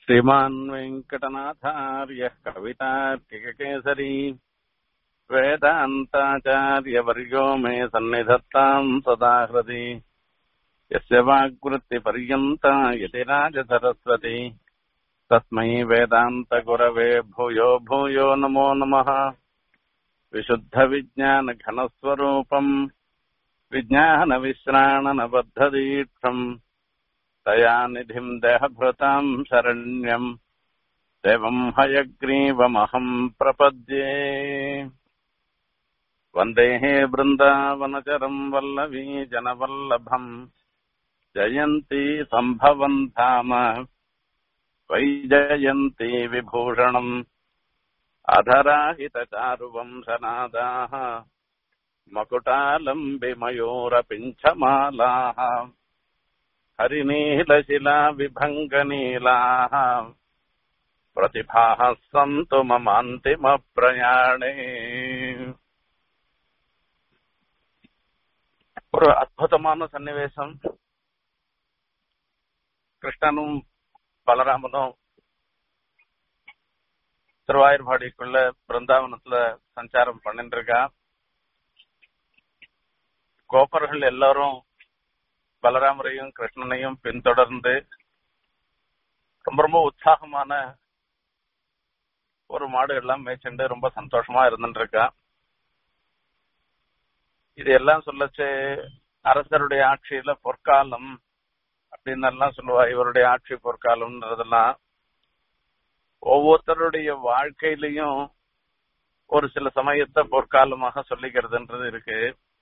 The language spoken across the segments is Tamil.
श्रीमान् वेङ्कटनाथार्यः कवितार्किककेसरी वेदान्ताचार्यवर्यो मे सन्निधत्ताम् सदा हृदि यस्य वाग्वृत्तिपर्यन्ता यतिराजसरस्वती तस्मै वेदान्तगुरवे भूयो भूयो नमो नमः विशुद्धविज्ञानघनस्वरूपम् विज्ञानविश्राणनबद्धदीक्षम् दयानिधिम् देहभृताम् शरण्यम् देवम् हयग्रीवमहम् प्रपद्ये वन्देः बृन्दावनचरम् वल्लवी जनवल्लभम् जयन्ती सम्भवम् धाम वैजयन्ती विभूषणम् अधराहितचारुवंशनादाः मकुटालम्बिमयूरपिञ्छमालाः हरिनीलशिलाविभङ्गनीलाः प्रतिभाः सन्तु ममान्तिमप्रयाणे ஒரு அற்புதமான சன்னிவேசம் கிருஷ்ணனும் பலராமனும் திருவாயூர்பாடிக்குள்ள பிருந்தாவனத்துல சஞ்சாரம் பண்ணிட்டு இருக்கா கோபர்கள் எல்லாரும் பலராமரையும் கிருஷ்ணனையும் பின்தொடர்ந்து ரொம்ப ரொம்ப உற்சாகமான ஒரு மாடு எல்லாம் மேய்ச்சண்டு ரொம்ப சந்தோஷமா இருந்துட்டு இருக்கா இது எல்லாம் சொல்லச்சு அரசருடைய ஆட்சியில பொற்காலம் அப்படின்னு எல்லாம் சொல்லுவா இவருடைய ஆட்சி பொற்காலம்ன்றதெல்லாம் ஒவ்வொருத்தருடைய வாழ்க்கையிலையும் ஒரு சில சமயத்தை பொற்காலமாக சொல்லிக்கிறதுன்றது இருக்கு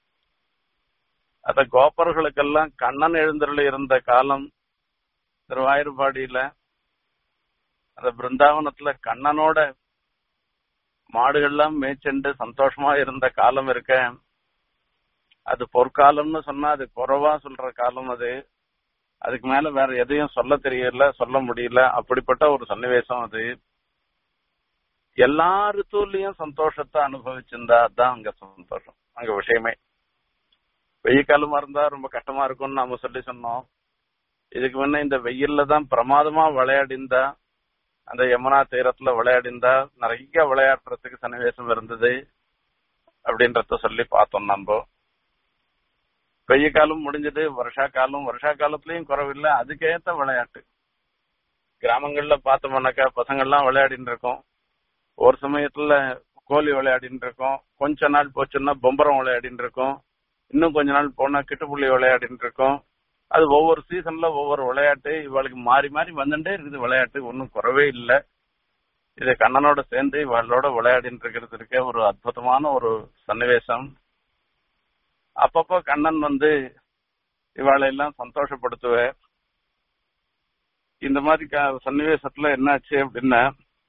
அத கோபர்களுக்கெல்லாம் கண்ணன் எழுந்தருள் இருந்த காலம் திருவாயூர்பாடியில அந்த பிருந்தாவனத்துல கண்ணனோட மாடுகள்லாம் மேய்ச்சண்டு சந்தோஷமா இருந்த காலம் இருக்க அது பொற்காலம்னு சொன்னா அது குறைவா சொல்ற காலம் அது அதுக்கு மேல வேற எதையும் சொல்ல தெரியல சொல்ல முடியல அப்படிப்பட்ட ஒரு சன்னிவேசம் அது எல்லா ரித்துலயும் சந்தோஷத்தை அனுபவிச்சிருந்தா அதுதான் அங்க சந்தோஷம் அங்க விஷயமே வெயில் காலமா இருந்தா ரொம்ப கஷ்டமா இருக்கும்னு நாம சொல்லி சொன்னோம் இதுக்கு முன்ன இந்த வெயில்ல தான் பிரமாதமா விளையாடிந்தா அந்த யமுனா தீரத்துல விளையாடிந்தா நிறைய விளையாடுறதுக்கு சன்னிவேசம் இருந்தது அப்படின்றத சொல்லி பார்த்தோம் நம்ம வெய்ய காலம் முடிஞ்சது வருஷா காலம் வருஷா காலத்திலயும் குறவில்லை அதுக்கேத்த விளையாட்டு கிராமங்கள்ல பார்த்தோம்னாக்கா பசங்கள்லாம் விளையாடிட்டு இருக்கோம் ஒரு சமயத்துல கோலி விளையாடிட்டு இருக்கோம் கொஞ்ச நாள் போச்சுன்னா பொம்பரம் விளையாடிட்டு இருக்கோம் இன்னும் கொஞ்ச நாள் போனா கிட்டுப்புள்ளி விளையாடிட்டு இருக்கோம் அது ஒவ்வொரு சீசன்ல ஒவ்வொரு விளையாட்டு இவளுக்கு மாறி மாறி வந்துட்டே இருக்குது விளையாட்டு ஒன்றும் குறவே இல்லை இது கண்ணனோட சேர்ந்து இவளோட விளையாடிட்டு இருக்கிறது இருக்க ஒரு அற்புதமான ஒரு சன்னிவேசம் அப்பப்போ கண்ணன் வந்து இவாளை எல்லாம் சந்தோஷப்படுத்துவார் இந்த மாதிரி சன்னிவேசத்துல என்னாச்சு அப்படின்னா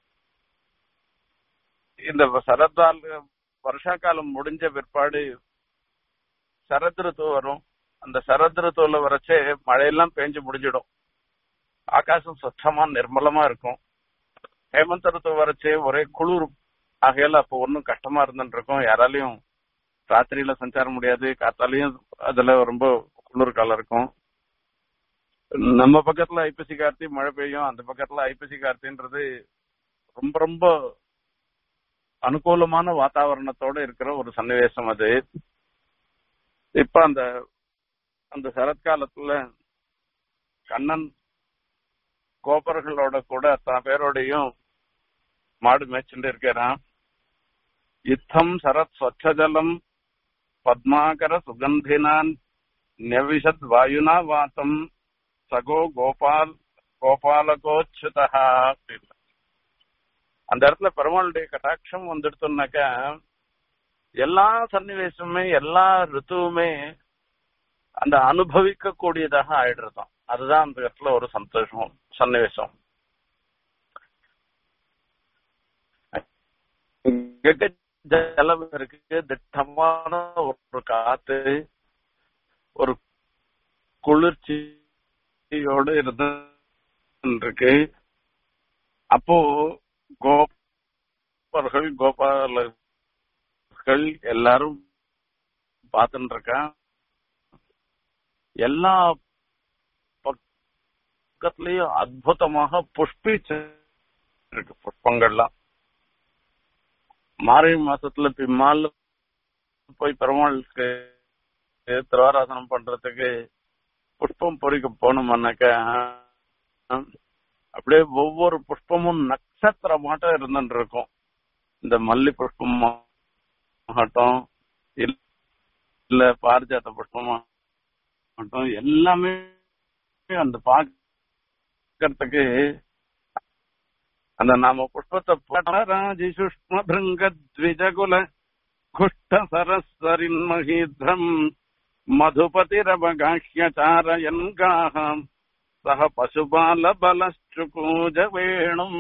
இந்த சரத்தால் வருஷா காலம் முடிஞ்ச பிற்பாடு சரத் ரித்து வரும் அந்த சரத் ரித்துவல வரைச்சே மழையெல்லாம் பேஞ்சு முடிஞ்சிடும் ஆகாசம் சுத்தமா நிர்மலமா இருக்கும் ஹேமந்த ரித்து வரைச்சே ஒரே குளிர் ஆகையால அப்போ ஒன்றும் கஷ்டமா இருந்துட்டு இருக்கும் யாராலையும் ராத்திரியில சஞ்சாரம் முடியாது காத்தாலையும் அதுல ரொம்ப குளிர் காலம் இருக்கும் நம்ம பக்கத்துல ஐப்பசி கார்த்தி மழை பெய்யும் அந்த பக்கத்துல ஐப்பசி கார்த்தின்றது ரொம்ப ரொம்ப அனுகூலமான வாத்தாவரணத்தோட இருக்கிற ஒரு சன்னிவேசம் அது இப்ப அந்த அந்த சரத்காலத்துல கண்ணன் கோபர்களோட கூட தான் பேரோடையும் மாடு மேய்ச்சுட்டு இருக்கிறான் யுத்தம் சரத் ஸ்வச்சஜலம் பத்மாகர சுகந்தினான் நெவிஷத் வாயுனா வாத்தம் சகோ கோபால் கோபாலகோச்சுதா அந்த இடத்துல பெருமாளுடைய கட்டாட்சம் வந்துடுத்தோம்னாக்கா எல்லா சன்னிவேசமுமே எல்லா ரித்துவுமே அந்த அனுபவிக்க கூடியதாக ஆயிடுறதாம் அதுதான் அந்த இடத்துல ஒரு சந்தோஷம் சன்னிவேசம் ஜலம் இருக்கு திட்டமான ஒரு காத்து ஒரு குளிர்ச்சியோடு இருந்து இருக்கு அப்போ கோபர்கள் கோபாலர்கள் எல்லாரும் பார்த்துட்டு இருக்கா எல்லா பக்கத்துலயும் அற்புதமாக புஷ்பிச்சு இருக்கு புஷ்பங்கள்லாம் மார்கழி மாசத்துல பிம்மால் போய் பெருமாளுக்கு திருவாராசனம் பண்றதுக்கு புஷ்பம் பொறிக்க போனோம்னாக்க அப்படியே ஒவ்வொரு புஷ்பமும் நட்சத்திரமாட்டம் இருந்துட்டு இருக்கும் இந்த மல்லி புஷ்பம் ஆகட்டும் இல்ல பாரிஜாத்த புஷ்பமா ஆகட்டும் எல்லாமே அந்த பாக்கிறதுக்கு அந்த நாம புஷ்பத்தை ராஜி சுஷ்ம பிருங்க த்விஜகுல குஷ்ட சரஸ்வரின் மகீத்ரம் மதுபதிரவகாஹ்யச்சாரயன் காஹம் சக பசுபால பலச்சுகூஜ வேணும்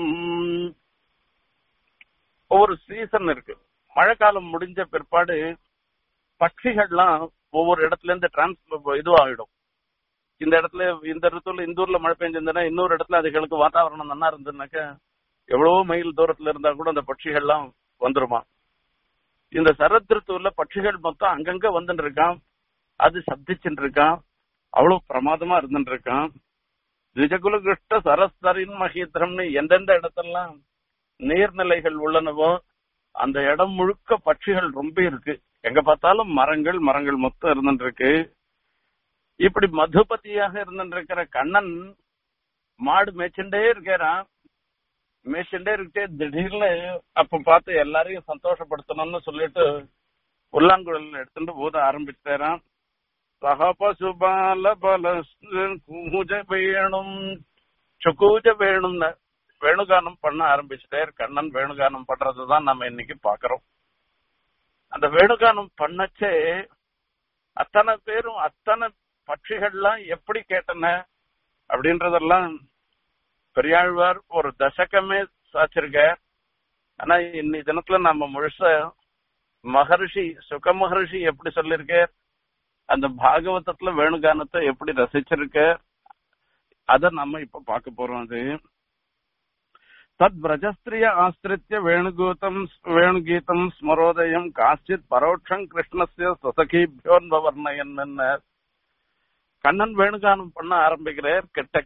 ஒவ்வொரு சீசன் இருக்கு மழைக்காலம் முடிஞ்ச பிற்பாடு பட்சிகள்லாம் ஒவ்வொரு இடத்துல இருந்து டிரான்ஸ்பர் இதுவாகிடும் இந்த இடத்துல இந்த ரித்துல இந்த ஊர்ல மழை பெஞ்சிருந்ததுன்னா இன்னொரு இடத்துல அதுகளுக்கு வாத்தாவரணம் நல்லா இருந்ததுனாக்க எவ்வளவோ மைல் தூரத்துல இருந்தா கூட அந்த பட்சிகள்லாம் வந்துருமா இந்த சரத் ரித்துவுல பட்சிகள் மொத்தம் அங்கங்க வந்துட்டு இருக்கான் அது சப்திச்சுட்டு இருக்கான் அவ்வளவு பிரமாதமா இருந்துட்டு இருக்கான் திஜகுல கிருஷ்ட சரஸ்தரின் மகீந்திரம்னு எந்தெந்த இடத்தெல்லாம் நீர்நிலைகள் உள்ளனவோ அந்த இடம் முழுக்க பட்சிகள் ரொம்ப இருக்கு எங்க பார்த்தாலும் மரங்கள் மரங்கள் மொத்தம் இருந்துட்டு இருக்கு இப்படி மதுபதியாக இருந்துட்டு இருக்கிற கண்ணன் மாடு மேய்ச்சுட்டே இருக்கிறான் மேய்ச்சுட்டே இருக்கே திடீர்னு அப்ப பார்த்து எல்லாரையும் சந்தோஷப்படுத்தணும்னு சொல்லிட்டு புல்லாங்குழல் எடுத்துட்டு ஊத ஆரம்பிச்சாராம் சகபசுபால பல கூஜ வேணும் சுக்கூஜ வேணும்னு வேணுகானம் பண்ண ஆரம்பிச்சுட்டார் கண்ணன் வேணுகானம் பண்றதுதான் நம்ம இன்னைக்கு பாக்குறோம் அந்த வேணுகானம் பண்ணச்சே அத்தனை பேரும் அத்தனை பட்சிகள்லாம் எப்படி கேட்டன அப்படின்றதெல்லாம் பெரியாழ்வார் ஒரு தசகமே சாச்சிருக்க ஆனா இன்னி தினத்துல நம்ம முழுச மகர்ஷி சுக மகர்ஷி எப்படி சொல்லிருக்கார் அந்த பாகவதத்துல வேணுகானத்தை எப்படி ரசிச்சிருக்க அத நம்ம இப்ப பார்க்க போறோம் அது தத் பிரஜஸ்திரிய ஆசிரித்ய வேணுகூதம் வேணுகீதம் ஸ்மரோதயம் காஷ்டித் பரோட்சம் கிருஷ்ணஸ்ய சுசகீபியோன்வர்ணயன் கண்ணன் வேணுகானம் பண்ண ஆரம்பிக்கிறார் கிட்டக்க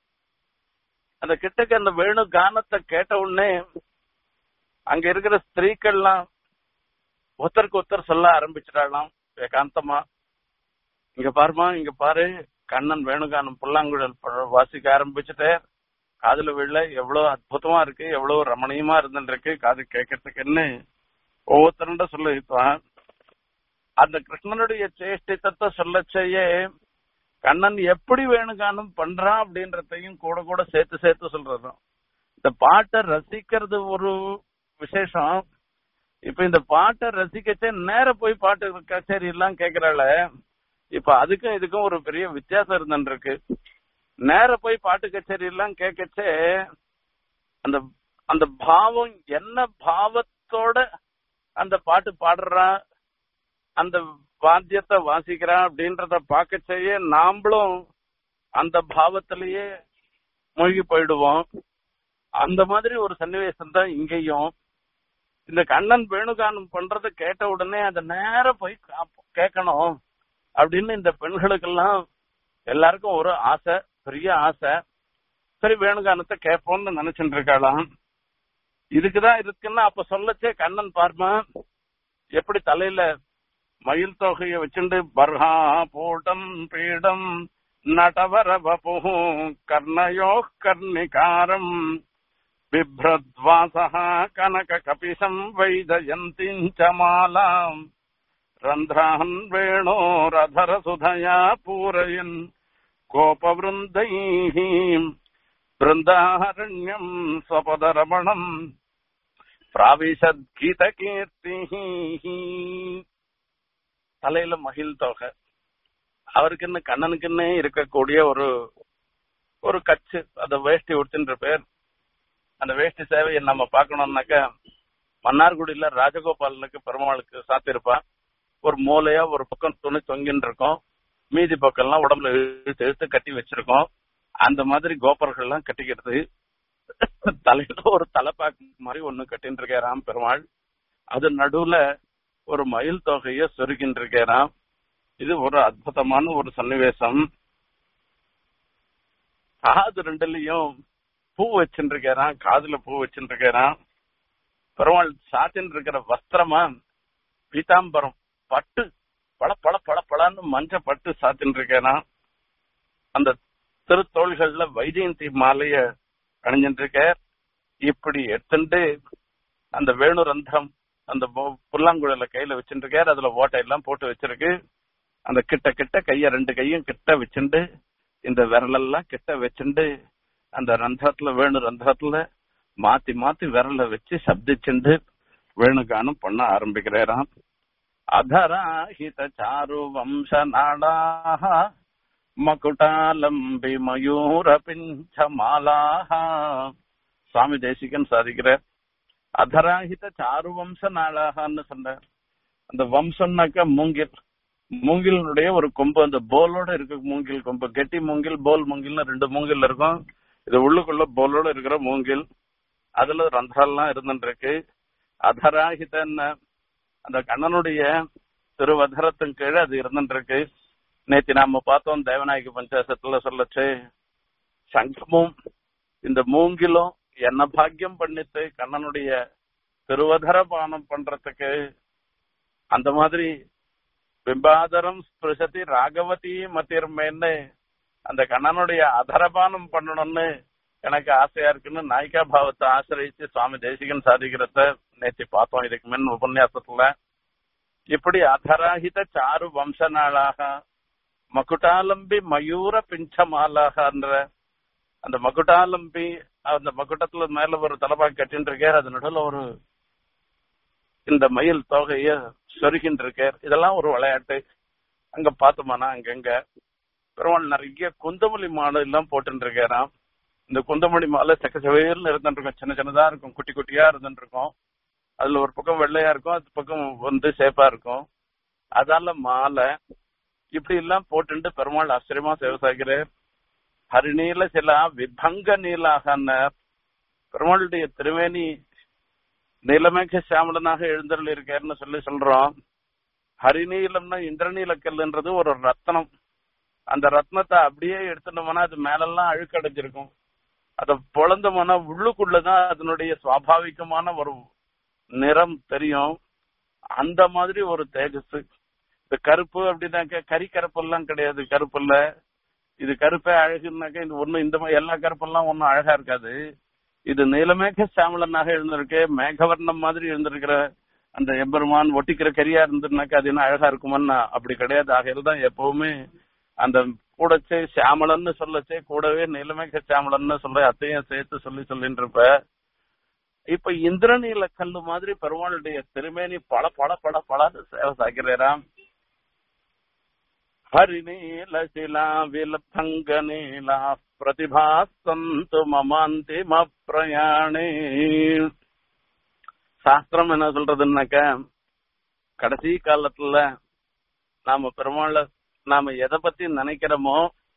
அந்த கிட்டக்க அந்த வேணு கானத்தை கேட்ட உடனே அங்க இருக்கிற ஸ்திரீக்கள்லாம் ஒருத்தருக்கு ஒருத்தர் சொல்ல ஆரம்பிச்சிட்டாலாம் ஏகாந்தமா இங்க பாருமா இங்க பாரு கண்ணன் வேணுகானம் புல்லாங்குழல் வாசிக்க ஆரம்பிச்சுட்டே காதுல விழ எவ்வளவு அற்புதமா இருக்கு எவ்வளவு ரமணீயமா இருந்துட்டு இருக்கு காது கேட்கறதுக்குன்னு ஒவ்வொருத்தருண்ட சொல்லிருப்பான் அந்த கிருஷ்ணனுடைய சேஷ்டித்தத்தை சொல்ல செய்ய கண்ணன் எப்படி வேணுகானம் பண்றான் அப்படின்றதையும் கூட கூட சேர்த்து சேர்த்து சொல்றதும் இந்த பாட்டை ரசிக்கிறது ஒரு விசேஷம் இப்ப இந்த பாட்டை ரசிக்கச்சே நேர போய் பாட்டு கச்சேரி எல்லாம் கேக்குறாள் இப்ப அதுக்கும் இதுக்கும் ஒரு பெரிய வித்தியாசம் இருந்துட்டு இருக்கு நேர போய் பாட்டு கச்சேரி எல்லாம் கேட்கச்சே அந்த அந்த பாவம் என்ன பாவத்தோட அந்த பாட்டு பாடுறா அந்த வாத்தியத்தை வாசிக்கிறா அப்படின்றத பார்க்க செய்ய நாமளும் அந்த பாவத்திலேயே மூழ்கி போயிடுவோம் அந்த மாதிரி ஒரு சன்னிவேசம் தான் இங்கேயும் இந்த கண்ணன் வேணுகானம் பண்றத கேட்ட உடனே அதை நேர போய் கேட்கணும் அப்படின்னு இந்த பெண்களுக்கெல்லாம் எல்லாருக்கும் ஒரு ஆசை பெரிய ஆசை சரி வேணுகானத்தை கேட்போம்னு நினைச்சுட்டு இருக்காளாம் இதுக்குதான் இருக்குன்னா அப்ப சொல்லச்சே கண்ணன் பார்மா எப்படி தலையில மயில் தொகைய வச்சுண்டு பர்ஹா பூட்டம் பீடம் நடவர வபு கர்ணயோ கர்ணிகாரம் बिभ्रद्वासः कनककपिशम् वैदयन्तीम् च मालाम् रन्ध्रान् वेणोरधरसुधया पूरयन् कोपवृन्दैः बृन्दारण्यम् स्वपदरमणम् பிராவிஷத்கீதகீர்த்திஹ தலையில மகிழ் தொகை அவருக்குன்னு கண்ணனுக்குன்னே இருக்கக்கூடிய ஒரு ஒரு கச்சு அந்த வேஷ்டி உடுத்தின்ற பேர் அந்த வேஷ்டி சேவையை நம்ம பார்க்கணும்னாக்க மன்னார்குடியில ராஜகோபாலனுக்கு பெருமாளுக்கு சாத்திருப்பான் ஒரு மூலையா ஒரு பக்கம் துணி தொங்கின்னு இருக்கும் மீதி பக்கம்லாம் உடம்புல இழுத்து இழுத்து கட்டி வச்சிருக்கோம் அந்த மாதிரி கோபர்கள்லாம் கட்டிக்கிறது தலையில ஒரு தலைப்பாக்கு மாதிரி ஒண்ணு கட்டின்னு இருக்காராம் பெருமாள் அது நடுவுல ஒரு மயில் தொகைய சொருகின்னு இருக்காராம் இது ஒரு அற்புதமான ஒரு சன்னிவேசம் காது ரெண்டுலயும் பூ வச்சுட்டு இருக்கிறான் காதுல பூ வச்சுட்டு இருக்கிறான் பெருமாள் சாத்தின்னு இருக்கிற வஸ்திரமா பீதாம்பரம் பட்டு பள பள பள பளன்னு மஞ்ச பட்டு சாத்தின்னு இருக்கிறான் அந்த திருத்தோள்கள்ல வைஜெயந்தி மாலைய அணிஞ்சிட்டு இருக்க இப்படி எடுத்துட்டு அந்த வேணு ரந்தம் அந்த பு- புல்லாங்குழல கையில வச்சுட்டு இருக்காரு அதுல ஓட்டை எல்லாம் போட்டு வச்சிருக்கு அந்த கிட்ட கிட்ட கைய ரெண்டு கையும் கிட்ட வச்சுண்டு இந்த விரலெல்லாம் கிட்ட வச்சுண்டு அந்த ரந்தத்துல வேணு ரந்தத்துல மாத்தி மாத்தி விரல வச்சு சப்திச்சுண்டு வேணுகானம் பண்ண ஆரம்பிக்கிறாராம் அதராஹித சாரு வம்ச நாடாக மகுடாலம்பி மயூர பிஞ்ச மாலாக சுவாமி தேசிகன் சாதிக்கிறார் அதராஹித சாரு வம்ச நாளாகன்னு சொன்னார் அந்த வம்சம்னாக்கா மூங்கில் மூங்கிலுடைய ஒரு கொம்பு அந்த போலோட இருக்க மூங்கில் கொம்பு கெட்டி மூங்கில் போல் மூங்கில்னு ரெண்டு மூங்கில் இருக்கும் இது உள்ளுக்குள்ள போலோட இருக்கிற மூங்கில் அதுல ரந்தரெல்லாம் இருந்துருக்கு அதராகிதன்னு அந்த கண்ணனுடைய திருவதரத்தின் கீழே அது இருந்துருக்கு நேத்தி நாம பார்த்தோம் தேவநாயகி பஞ்சாசத்துல சொல்லச்சு சங்கமும் இந்த மூங்கிலும் என்ன பாக்கியம் பண்ணிட்டு கண்ணனுடைய திருவதர பானம் பண்றதுக்கு அந்த மாதிரி பிம்பாதரம் ஸ்பிருசதி ராகவதி மத்தியர்மேன்னு அந்த கண்ணனுடைய அதரபானம் பண்ணணும்னு எனக்கு ஆசையா இருக்குன்னு நாயிகா பாவத்தை ஆசிரியிச்சு சுவாமி தேசிகன் சாதிக்கிறத நேத்தி பார்த்தோம் இதுக்கு முன் உபன்யாசத்துல இப்படி அதராகித சாரு வம்ச நாளாக மகுட்டாலம்பி மயூர பிஞ்சமாலாகன்ற அந்த மகுட்டாலம்பி அந்த மகுட்டத்துல மேல ஒரு தலபாக கட்டின்னு இருக்கார் அது நடுவில் ஒரு இந்த மயில் தொகைய சொருகின்னு இருக்கார் இதெல்லாம் ஒரு விளையாட்டு அங்க பார்த்தோமானா அங்கங்க பெருமாள் நிறைய குந்தமல்லி மாலை எல்லாம் போட்டுட்டு இருக்காராம் இந்த குந்தமல்லி மாலை செக்கச்சவையில் இருந்துட்டு இருக்கும் சின்ன சின்னதா இருக்கும் குட்டி குட்டியா இருந்துட்டு இருக்கும் அதுல ஒரு பக்கம் வெள்ளையா இருக்கும் அது பக்கம் வந்து சேப்பா இருக்கும் அதால மாலை இப்படி எல்லாம் போட்டுட்டு பெருமாள் ஆச்சரியமா சேவை சாய்கிறார் ஹரிநீல சில விபங்க நீலாகன்ன பெருமாளுடைய திருமேனி நீலமேக சாமலனாக எழுந்தருள் இருக்காருன்னு சொல்லி சொல்றோம் ஹரிநீலம்னா இந்திரநீலக்கல்ன்றது ஒரு ரத்னம் அந்த ரத்னத்தை அப்படியே எடுத்துட்டோம்னா அது மேலெல்லாம் அழுக்கடைஞ்சிருக்கும் அதை பொழந்தோம்னா உள்ளுக்குள்ளதான் அதனுடைய சுவாபாவிகமான ஒரு நிறம் தெரியும் அந்த மாதிரி ஒரு தேஜஸ் இந்த கருப்பு அப்படின்னாக்க கறி கருப்பு எல்லாம் கிடையாது கருப்பு இல்ல இது கருப்பே அழகுனாக்க இது ஒண்ணும் இந்த மாதிரி எல்லா கருப்பெல்லாம் ஒன்னும் அழகா இருக்காது இது நீலமேக சாமலனாக இருந்திருக்கு மேகவர்ணம் மாதிரி இருந்திருக்கிற அந்த எம்பெருமான் ஒட்டிக்கிற கரியா இருந்துனாக்கா அது என்ன அழகா இருக்குமான்னா அப்படி கிடையாது ஆகையில தான் எப்பவுமே அந்த கூடச்சே சாமலன்னு சொல்லச்சே கூடவே நீலமேக சாமலன்னு சொல்ற அத்தையும் சேர்த்து சொல்லி சொல்லிட்டு இருப்ப இப்ப இந்திரநீல கல்லு மாதிரி பெருமாளுடைய திருமேனி பல பல பல பலன்னு சேவை சாய்க்கிறாராம் ஹரிநீல சிலா விலபங்க நீலா பிரதிபாசந்து மமாந்திம பிரயாணே சாஸ்திரம் என்ன சொல்றதுன்னாக்க கடைசி காலத்துல நாம பெருமாள நாம எதை பத்தி நினைக்கிறோமோ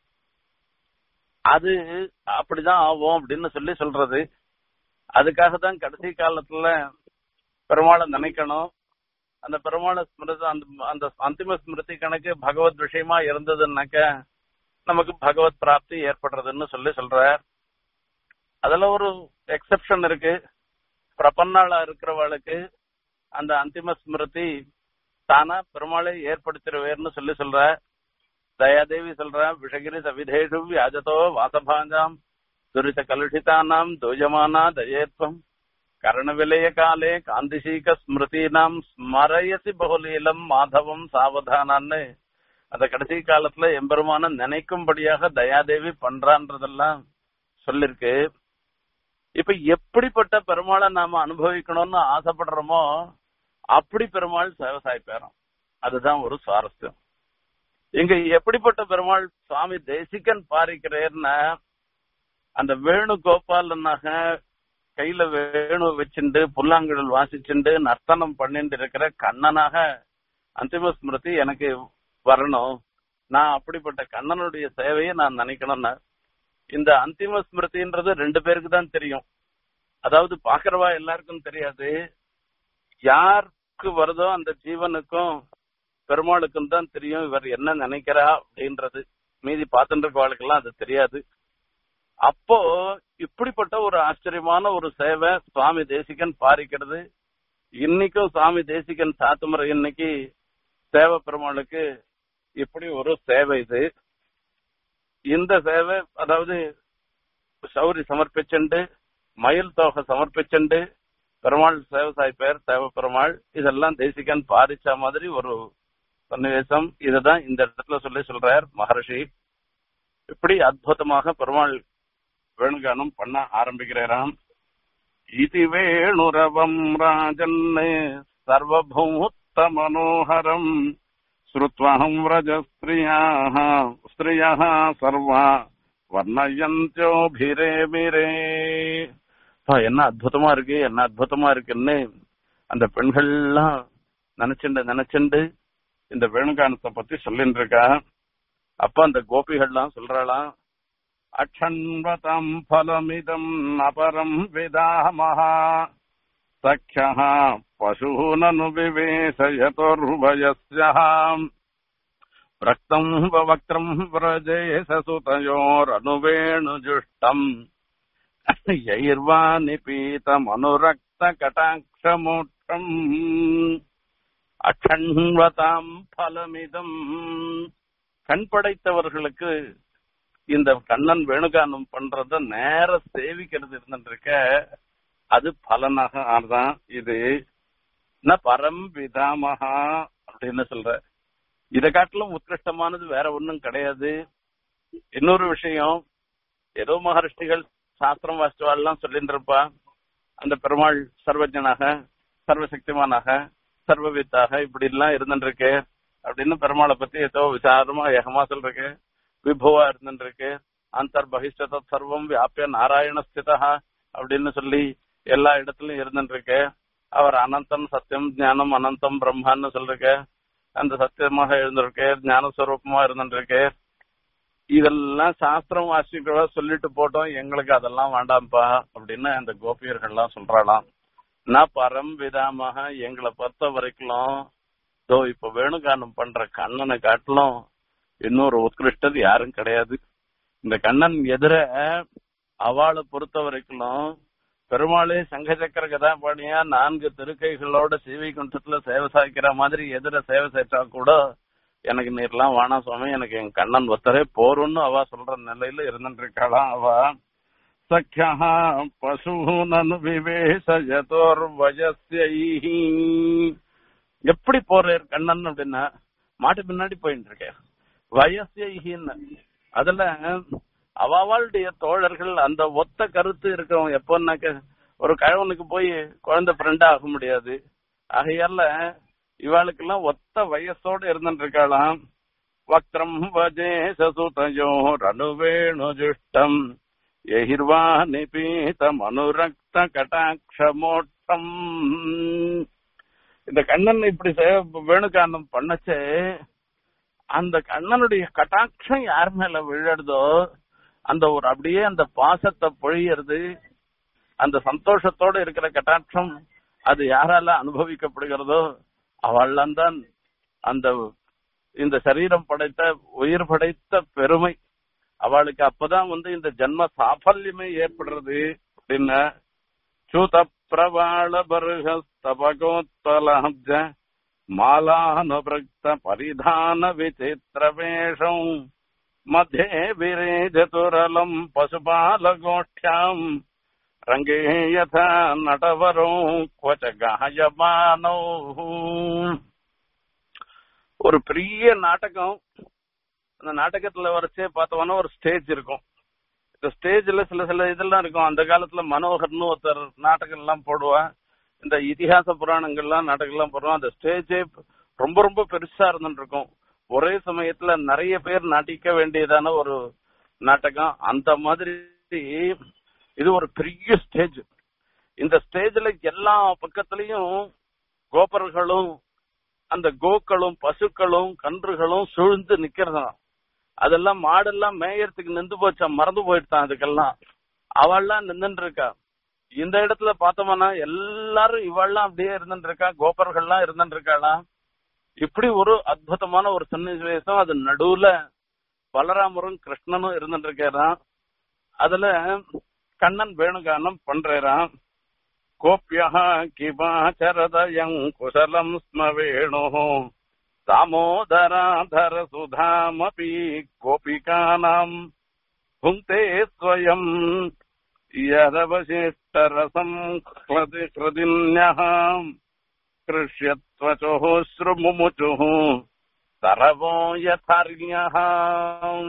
அது அப்படிதான் ஆகும் அப்படின்னு சொல்லி சொல்றது அதுக்காக தான் கடைசி காலத்துல பெருமாளை நினைக்கணும் அந்த பெருமாள ஸ்மிருதி அந்த அந்த அந்திம ஸ்மிருதி கணக்கு பகவத் விஷயமா இருந்ததுன்னாக்க நமக்கு பகவத் பிராப்தி ஏற்படுறதுன்னு சொல்லி சொல்ற அதுல ஒரு எக்ஸெப்ஷன் இருக்கு பிரபன்னாளா இருக்கிறவளுக்கு அந்த அந்திம ஸ்மிருதி தானா பெருமாளை ஏற்படுத்திடுவேர்னு சொல்லி சொல்ற தயாதேவி சொல்ற விஷகிரி சவிதேஷு வியாஜதோ வாசபாஞ்சாம் துரித கலுஷிதானாம் தோஜமானா தயேத்வம் கரண விலய காலே காந்திசீக ஸ்மிருதீனாம் ஸ்மரயசி பகுலீலம் மாதவம் சாவதானான்னு அந்த கடைசி காலத்துல எம்பெருமான நினைக்கும்படியாக தயாதேவி பண்றான்றதெல்லாம் சொல்லிருக்கு இப்ப எப்படிப்பட்ட பெருமாளை நாம அனுபவிக்கணும்னு ஆசைப்படுறோமோ அப்படி பெருமாள் விவசாய பேரம் அதுதான் ஒரு சுவாரஸ்யம் இங்க எப்படிப்பட்ட பெருமாள் சுவாமி தேசிகன் பாரிக்கிறேன்னா அந்த வேணு கோபாலனாக கையில வேணு வச்சுண்டு புல்லாங்குழல் வாசிச்சுண்டு நர்த்தனம் பண்ணிட்டு இருக்கிற கண்ணனாக அந்திம ஸ்மிருதி எனக்கு வரணும் நான் அப்படிப்பட்ட கண்ணனுடைய சேவையை நான் நினைக்கணும்னா இந்த அந்திம ஸ்மிருதின்றது ரெண்டு பேருக்கு தான் தெரியும் அதாவது பாக்குறவா எல்லாருக்கும் தெரியாது யாருக்கு வருதோ அந்த ஜீவனுக்கும் பெருமாளுக்கும் தான் தெரியும் இவர் என்ன நினைக்கிறா அப்படின்றது மீதி பார்த்துட்டு இருக்கவாளுக்கெல்லாம் அது தெரியாது அப்போ இப்படிப்பட்ட ஒரு ஆச்சரியமான ஒரு சேவை சுவாமி தேசிகன் பாரிக்கிறது இன்னைக்கும் சுவாமி தேசிகன் சாத்துமுறை இன்னைக்கு சேவை பெருமாளுக்கு இப்படி ஒரு சேவை இது இந்த சேவை அதாவது சௌரி சமர்ப்பிச்சுண்டு மயில் தோகை சமர்ப்பிச்சுண்டு பெருமாள் சேவசாய் பேர் சேவ பெருமாள் இதெல்லாம் தேசிகன் பாரிச்ச மாதிரி ஒரு சன்னிவேசம் இதுதான் இந்த இடத்துல சொல்லி சொல்றார் மகர்ஷி இப்படி அற்புதமாக பெருமாள் வேணுகானம் பண்ண ஆரம்பிக்கிறாராம் இது வேணுரவம் ராஜன் சர்வபூத்த மனோகரம் ஸ்ருத்வஹம் व्रज ஸ்திரியாः ஸ்திரியாः சர்வா வர்ணயந்தியோபிரே மிரே என்ன அற்புதமா இருக்கு என்ன அற்புதமா இருக்குன்னு அந்த பெண்கள்லாம் நினைச்சுண்டு நினைச்சுண்டு இந்த வேணுகானத்தை பத்தி சொல்லிட்டு இருக்கா அப்ப அந்த கோபிகள்லாம் சொல்றாளாம் அக்ஷண்வதம் பலமிதம் அபரம் விதாமஹா சख्यः பசூனனு விவேசயதோர்வயஸ்யாம் ரக்தம் வக்திரம் விரஜே சசுதயோரனுவேணுஜுஷ்டம் யைர்வா நிபீதம் அனுரக்த கட்டாட்சமூட்டம் அக்ஷண்வதாம் பலமிதம் கண் படைத்தவர்களுக்கு இந்த கண்ணன் வேணுகானம் பண்றத நேர சேவிக்கிறது இருந்துருக்க அது பலனாக ஆனதான் இது ந பரம் விதாமகா அப்படின்னு சொல்ற இதை காட்டிலும் உத்கிருஷ்டமானது வேற ஒண்ணும் கிடையாது இன்னொரு விஷயம் ஏதோ மகர்ஷிகள் சாஸ்திரம் வாஸ்துவாலாம் சொல்லிட்டு இருப்பா அந்த பெருமாள் சர்வஜனாக சர்வசக்திமானாக சர்வவித்தாக இப்படி எல்லாம் இருந்துருக்கு அப்படின்னு பெருமாளை பத்தி ஏதோ விசாரமா ஏகமா சொல்றக்கு விபுவா இருந்துருக்கு அந்தர் பகிஷ்டத சர்வம் வியாபிய நாராயண ஸ்திதா அப்படின்னு சொல்லி எல்லா இடத்துலயும் இருந்துருக்கு அவர் அனந்தம் சத்தியம் ஞானம் அனந்தம் பிரம்மான்னு சொல்லிருக்க அந்த சத்தியமாக இருந்திருக்கு ஞான ஸ்வரூபமா இருந்துருக்கு இதெல்லாம் சாஸ்திரம் வாசிக்கிறவா சொல்லிட்டு போட்டோம் எங்களுக்கு அதெல்லாம் வேண்டாம்ப்பா அப்படின்னு அந்த கோபியர்கள்லாம் சொல்றாளாம் நான் பரம் விதாமாக எங்களை பொறுத்த வரைக்கும் தோ இப்ப வேணுகானம் பண்ற கண்ணனை காட்டிலும் இன்னொரு உத்கிருஷ்டது யாரும் கிடையாது இந்த கண்ணன் எதிர அவளை பொறுத்த வரைக்கும் பெருமாளே சங்க சக்கர கதாபாணியா நான்கு திருக்கைகளோட சிவி குண்டத்துல சேவை சாய்க்கிற மாதிரி எதிர சேவை சேர்த்தா கூட எனக்கு நீர்லாம் வானா சுவாமி எனக்கு என் கண்ணன் ஒத்தரே போரும்னு அவ சொல்ற நிலையில இருந்துட்டு இருக்காளாம் அவ சக்கியா பசூனனு விவேசயதோர் வயசியைஹி எப்படி போறார் கண்ணன் அப்படின்னா மாட்டு பின்னாடி போயிட்டு இருக்கேன் வயசியைன்னு அதுல அவளுடைய தோழர்கள் அந்த ஒத்த கருத்து இருக்கும் எப்போன்னாக்க ஒரு கழவனுக்கு போய் குழந்தை ஃப்ரெண்டா ஆக முடியாது ஆகையால இவாளுக்கெல்லாம் ஒத்த வயசோட இருந்துட்டு இருக்காளாம் வக்திரம் வஜே சசுதயோ ரணுவேணு ஜுஷ்டம் எஹிர்வா நிபீதம் அனுரக்த கட்டாட்சமோட்டம் இந்த கண்ணன் இப்படி வேணுகானம் பண்ணச்சே அந்த கண்ணனுடைய கட்டாட்சம் யார் மேல விழறதோ அந்த ஒரு அப்படியே அந்த பாசத்தை பொழியறது அந்த சந்தோஷத்தோட இருக்கிற கட்டாட்சம் அது யாரால அனுபவிக்கப்படுகிறதோ அவள்லாம் தான் அந்த இந்த சரீரம் படைத்த உயிர் படைத்த பெருமை அவளுக்கு அப்பதான் வந்து இந்த ஜென்ம சாஃபல்யமே ஏற்படுறது அப்படின்னு சூத பிரவாள பருகஸ்தபகோத்பலாப்ஜ மாலானுபிருக்த பரிதான விசித்திர வேஷம் मध्ये विरेजतुरलम् पशुपालगोष्ठ्याम् रङ्गे यथा नटवरो क्व च गायमानौ ஒரு பெரிய நாடகம் அந்த நாடகத்துல வரைச்சே பார்த்தோம்னா ஒரு ஸ்டேஜ் இருக்கும் இந்த ஸ்டேஜ்ல சில சில இதெல்லாம் இருக்கும் அந்த காலத்துல மனோகர்னு ஒருத்தர் நாடகம் எல்லாம் போடுவா இந்த இதிகாச புராணங்கள்லாம் நாடகம் எல்லாம் போடுவோம் அந்த ஸ்டேஜே ரொம்ப ரொம்ப பெருசா இருந்துட்டு இருக்கும் ஒரே சமயத்துல நிறைய பேர் நடிக்க வேண்டியதான ஒரு நாடகம் அந்த மாதிரி இது ஒரு பெரிய ஸ்டேஜ் இந்த ஸ்டேஜ்ல எல்லா பக்கத்துலயும் கோபர்களும் அந்த கோக்களும் பசுக்களும் கன்றுகளும் சூழ்ந்து நிக்கிறதா அதெல்லாம் மாடெல்லாம் மேயறதுக்கு நின்று போச்சா மறந்து போயிட்டான் அதுக்கெல்லாம் அவள்லாம் நின்றுட்டு இருக்கா இந்த இடத்துல பார்த்தோம்னா எல்லாரும் இவள்லாம் அப்படியே இருந்துட்டு இருக்கா கோபர்கள்லாம் இருந்துட்டு இருக்காளாம் இப்படி ஒரு அற்புதமான ஒரு சன்னிவேசம் அது நடுவுல பலராமரும் கிருஷ்ணனும் இருந்துட்டு இருக்காராம் அதுல கண்ணன் வேணுகானம் பண்றான் கோப்பியா கிமாச்சரதயம் குசலம் ஸ்ம வேணு தாமோதராதர சுதாமபி கோபிகானாம் புங்கே ஸ்வயம் யதவசிஷ்டரசம் கிருதி கிருதின்யஹாம் கிருஷ்யத்வச்சோः ஸ்ருமுமுச்சுः தரவோ யதார்யஹாம்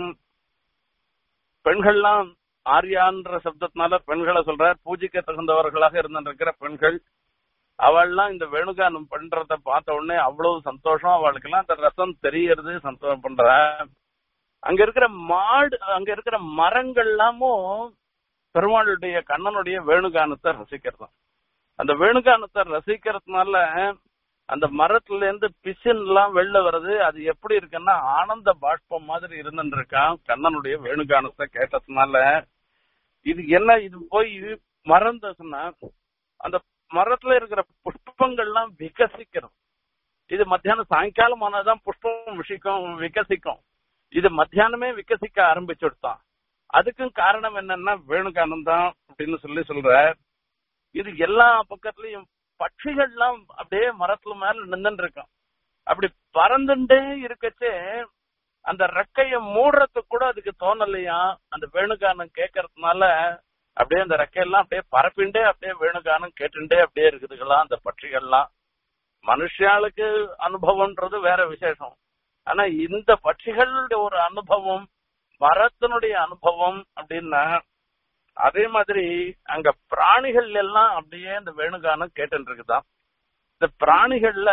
பெண்கள்லாம் ஆர்யான்ற சப்தத்தினால பெண்களை சொல்றார் பூஜைக்க தகுந்தவர்களாக இருந்திருக்கிற பெண்கள் அவள்லாம் இந்த வேணுகானம் பண்றத பார்த்த உடனே அவ்வளவு சந்தோஷம் அவளுக்கு எல்லாம் அந்த ரசம் தெரியறது சந்தோஷம் பண்ற அங்க இருக்கிற மாடு அங்க இருக்கிற மரங்கள் எல்லாமும் பெருமாளுடைய கண்ணனுடைய வேணுகானத்தை ரசிக்கிறதாம் அந்த வேணுகானத்தை ரசிக்கிறதுனால அந்த மரத்துல இருந்து பிசின் எல்லாம் வெளில வருது அது எப்படி இருக்குன்னா ஆனந்த பாஷ்பம் மாதிரி இருந்துட்டு இருக்கான் கண்ணனுடைய வேணுகானத்தை கேட்டதுனால இது என்ன இது போய் மறந்த சொன்னா அந்த மரத்துல இருக்கிற புஷ்பங்கள்லாம் விகசிக்கிறோம் இது மத்தியானம் சாயங்காலம் ஆனாதான் புஷ்பம் விஷிக்கும் விகசிக்கும் இது மத்தியானமே விகசிக்க ஆரம்பிச்சுடுத்தான் அதுக்கும் காரணம் என்னன்னா வேணுகானம் தான் அப்படின்னு சொல்லி சொல்ற இது எல்லா பக்கத்துலயும் பட்சிகள்லாம் அப்படியே மரத்துல மேல நின்றுட்டு இருக்கும் அப்படி பறந்துட்டே இருக்கச்சே அந்த ரெக்கைய மூடுறதுக்கு கூட அதுக்கு தோணலையா அந்த வேணுகானம் கேட்கறதுனால அப்படியே அந்த ரெக்கையெல்லாம் அப்படியே பரப்பிண்டே அப்படியே வேணுகானம் கேட்டுண்டே அப்படியே இருக்குதுங்களா அந்த பட்சிகள்லாம் மனுஷாளுக்கு அனுபவம்ன்றது வேற விசேஷம் ஆனா இந்த பட்சிகளுடைய ஒரு அனுபவம் மரத்தினுடைய அனுபவம் அப்படின்னா அதே மாதிரி அங்க பிராணிகள் எல்லாம் அப்படியே இந்த வேணுகானம் கேட்டு இருக்குதான் இந்த பிராணிகள்ல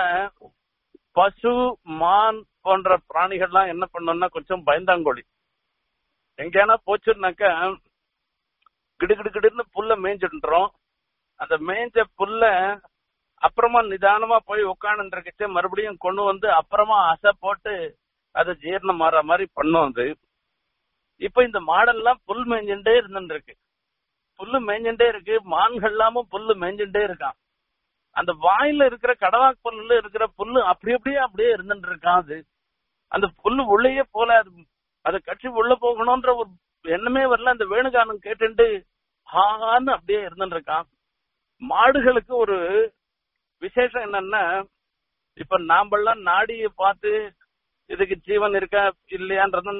பசு மான் போன்ற பிராணிகள்லாம் என்ன பண்ணோம்னா கொஞ்சம் பயந்தாங்கோழி எங்கேனா போச்சுன்னாக்க கிடுகிடு கிடுன்னு புல்ல மேய்ஞ்சிட்டுறோம் அந்த மேய்ஞ்ச புல்ல அப்புறமா நிதானமா போய் உட்காந்து இருக்கச்சு மறுபடியும் கொண்டு வந்து அப்புறமா அசை போட்டு அது ஜீரணம் மாற மாதிரி பண்ணும் அது இப்ப இந்த மாடெல்லாம் புல் மேய்ஞ்சுட்டே இருந்துட்டு இருக்கு புல்லு மேய்ஞ்சுட்டே இருக்கு மான்கள் எல்லாமும் புல்லு மேய்ஞ்சுட்டே இருக்கான் அந்த வாயில இருக்கிற கடவாக் புல்லுல இருக்கிற புல்லு அப்படி அப்படியே அப்படியே இருந்துட்டு இருக்கான் அது அந்த புல்லு உள்ளேயே போல அது அதை கட்சி உள்ள போகணும்ன்ற ஒரு எண்ணமே வரல அந்த வேணுகானம் கேட்டுட்டு ஹான்னு அப்படியே இருந்துட்டு இருக்கான் மாடுகளுக்கு ஒரு விசேஷம் என்னன்னா இப்ப நாமெல்லாம் நாடிய பார்த்து இதுக்கு ஜீவன் இருக்கா இல்லையான்றது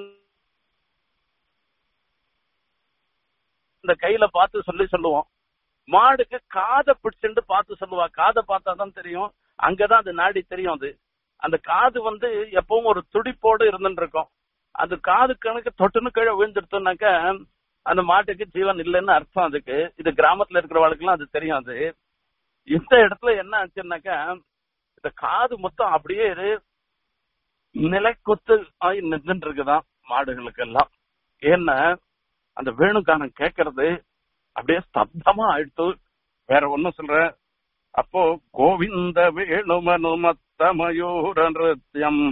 இந்த கையில பார்த்து சொல்லி சொல்லுவோம் மாடுக்கு காதை பிடிச்சுட்டு பார்த்து சொல்லுவா காதை பார்த்தா தான் தெரியும் அங்கதான் அது நாடி தெரியும் அது அந்த காது வந்து எப்பவும் ஒரு துடிப்போடு இருந்துட்டு இருக்கும் அது காது கணக்கு தொட்டுன்னு கீழே விழுந்துடுத்தோம்னாக்க அந்த மாட்டுக்கு ஜீவன் இல்லைன்னு அர்த்தம் அதுக்கு இது கிராமத்துல இருக்கிறவளுக்குலாம் அது தெரியும் அது இந்த இடத்துல என்ன ஆச்சுன்னாக்கா இந்த காது மொத்தம் அப்படியே நிலைக்குத்து ஆகி நின்றுட்டு இருக்குதான் மாடுகளுக்கு எல்லாம் ஏன்னா அந்த வேணுகானம் கேட்கறது அப்படியே ஸ்தப்தமா ஆயிடுத்து வேற ஒண்ணும் சொல்ற அப்போ கோவிந்த வேணுமனுமத்த மயூர நிருத்தியம்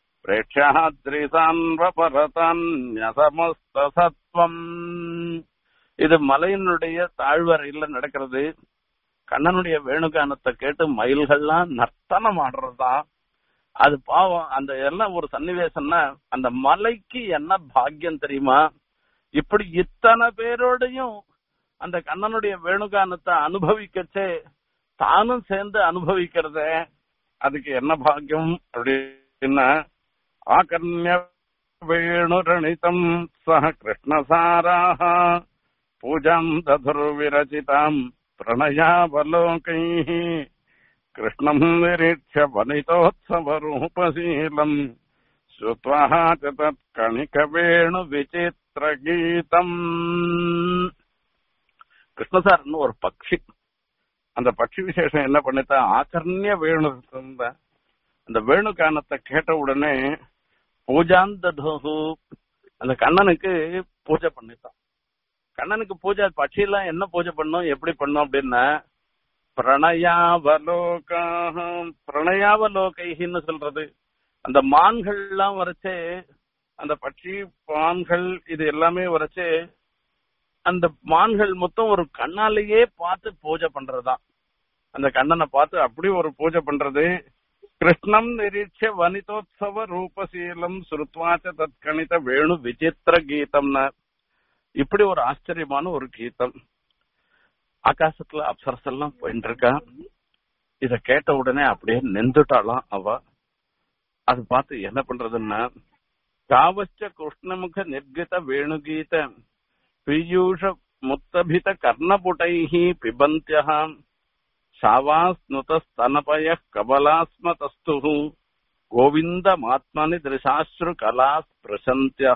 பிரேட்சாத்ரிசான்வபரதன்யசமஸ்த சத்வம் இது மலையினுடைய தாழ்வரையில நடக்கிறது கண்ணனுடைய வேணுகானத்தை கேட்டு மயில்கள்லாம் நர்த்தனம் ஆடுறதுதான் அது பாவம் அந்த எல்லாம் ஒரு சன்னிவேசம்னா அந்த மலைக்கு என்ன பாக்கியம் தெரியுமா இப்படி இத்தனை பேரோடையும் அந்த கண்ணனுடைய வேணுகானத்தை அனுபவிக்கச்சே தானும் சேர்ந்து அனுபவிக்கிறத அதுக்கு என்ன பாக்கியம் அப்படின்னா ஆகர்ணிய வேணுரணிதம் சக கிருஷ்ணசாராக பூஜாம் ததுர்விரச்சிதாம் பிரணயாவலோகை கிருஷ்ணம் நிரீட்ச வனிதோத்சவரூபசீலம் ஸ்ருத்வா ச தத்கணிக வேணு விசித்திர கீதம் கிருஷ்ணசாரன் ஒரு பக்ஷி அந்த பட்சி விசேஷம் என்ன பண்ணிட்டா ஆச்சரண்ய வேணு அந்த வேணுகானத்தை கேட்ட உடனே பூஜாந்த அந்த கண்ணனுக்கு பூஜை பண்ணிட்டான் கண்ணனுக்கு பூஜை பட்சியெல்லாம் என்ன பூஜை பண்ணும் எப்படி பண்ணும் அப்படின்னா பிரணயாவலோகம் பிரணயாவலோகைன்னு சொல்றது அந்த மான்கள் எல்லாம் வரைச்சே அந்த பட்சி மான்கள் இது எல்லாமே வரைச்சே அந்த மான்கள் மொத்தம் ஒரு கண்ணாலேயே பார்த்து பூஜை பண்றதுதான் அந்த கண்ணனை பார்த்து அப்படி ஒரு பூஜை பண்றது கிருஷ்ணம் நிரீட்ச வனிதோத்சவ ரூபசீலம் சுருத்வாச்ச தத்கணித வேணு விசித்திர கீதம்னு இப்படி ஒரு ஆச்சரியமான ஒரு கீதம் ஆகாசத்துல அப்சரஸ் எல்லாம் போயிட்டு இருக்கா இத கேட்ட உடனே அப்படியே நின்றுட்டாளாம் அவ அது பார்த்து என்ன பண்றதுன்னா காவச்ச கிருஷ்ணமுக நிர்கித வேணுகீத பீயூஷ முத்தபித கர்ணபுட்டைः பிபந்தியः शावास्नुतस्तनपयः कबलास्मतस्तुः கோவிந்தமாத்மனி திருசாஸ்ரு கலா பிரசந்தியா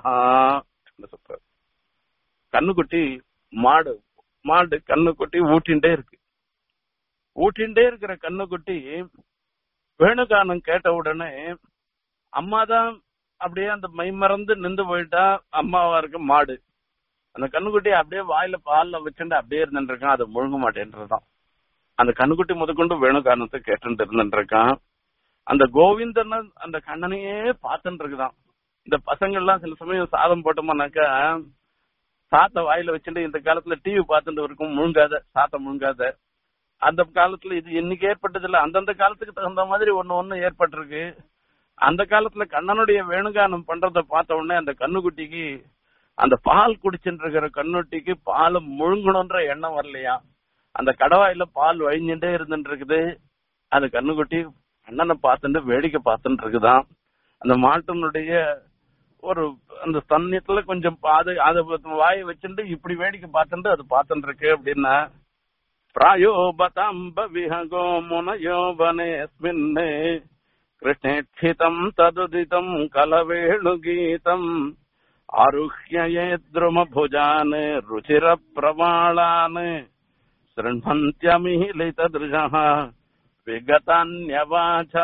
கண்ணுக்குட்டி மாடு மாடு கண்ணுக்குட்டி ஊட்டின்டே இருக்கு ஊட்டின்டே இருக்கிற கண்ணுக்குட்டி வேணுகானம் கேட்ட உடனே அம்மா தான் அப்படியே அந்த மை மறந்து நின்று போயிட்டா அம்மாவா இருக்க மாடு அந்த கண்ணுக்குட்டி அப்படியே வாயில பால்ல வச்சுட்டு அப்படியே இருந்துட்டு இருக்கான் அது முழுங்க மாட்டேன்றதான் அந்த கண்ணுக்குட்டி முதற்கொண்டு வேணுகானத்தை கேட்டு இருந்துட்டு இருக்கான் அந்த கோவிந்தன் அந்த கண்ணனையே பார்த்துட்டு இருக்குதான் இந்த பசங்க எல்லாம் சில சமயம் சாதம் போட்டோம்னாக்கா சாத்த வாயில வச்சுட்டு இந்த காலத்துல டிவி பார்த்துட்டு இருக்கும் முழுங்காத சாத்த முழுங்காத அந்த காலத்துல இது இன்னைக்கு ஏற்பட்டது இல்ல அந்தந்த காலத்துக்கு தகுந்த மாதிரி ஒண்ணு ஒண்ணு ஏற்பட்டிருக்கு அந்த காலத்துல கண்ணனுடைய வேணுகானம் பண்றத பார்த்த உடனே அந்த கண்ணுக்குட்டிக்கு அந்த பால் குடிச்சுட்டு இருக்கிற கண்ணுட்டிக்கு பால் முழுங்கணும்ன்ற எண்ணம் வரலையா அந்த கடவாயில பால் வழிஞ்சுட்டே இருந்துட்டு இருக்குது அந்த கண்ணுக்குட்டி அண்ணனை பார்த்துட்டு வேடிக்கை பார்த்துட்டு இருக்குதான் அந்த மாட்டினுடைய ஒரு அந்த தண்ணியத்துல கொஞ்சம் அது அதை வாயை வச்சுட்டு இப்படி வேடிக்கை பார்த்துட்டு அது பார்த்துட்டு இருக்கு அப்படின்னா பிராயோபதாம்ப விஹகோ முனயோபனேஸ்மின் கிருஷ்ணேட்சிதம் ததுதிதம் கலவேணுகீதம் ஆருஹ்யே துரும புஜான் ருச்சிர பிரமாளான் शृण्वन्त्यमीलित दृशः விகதான்யவாச்ச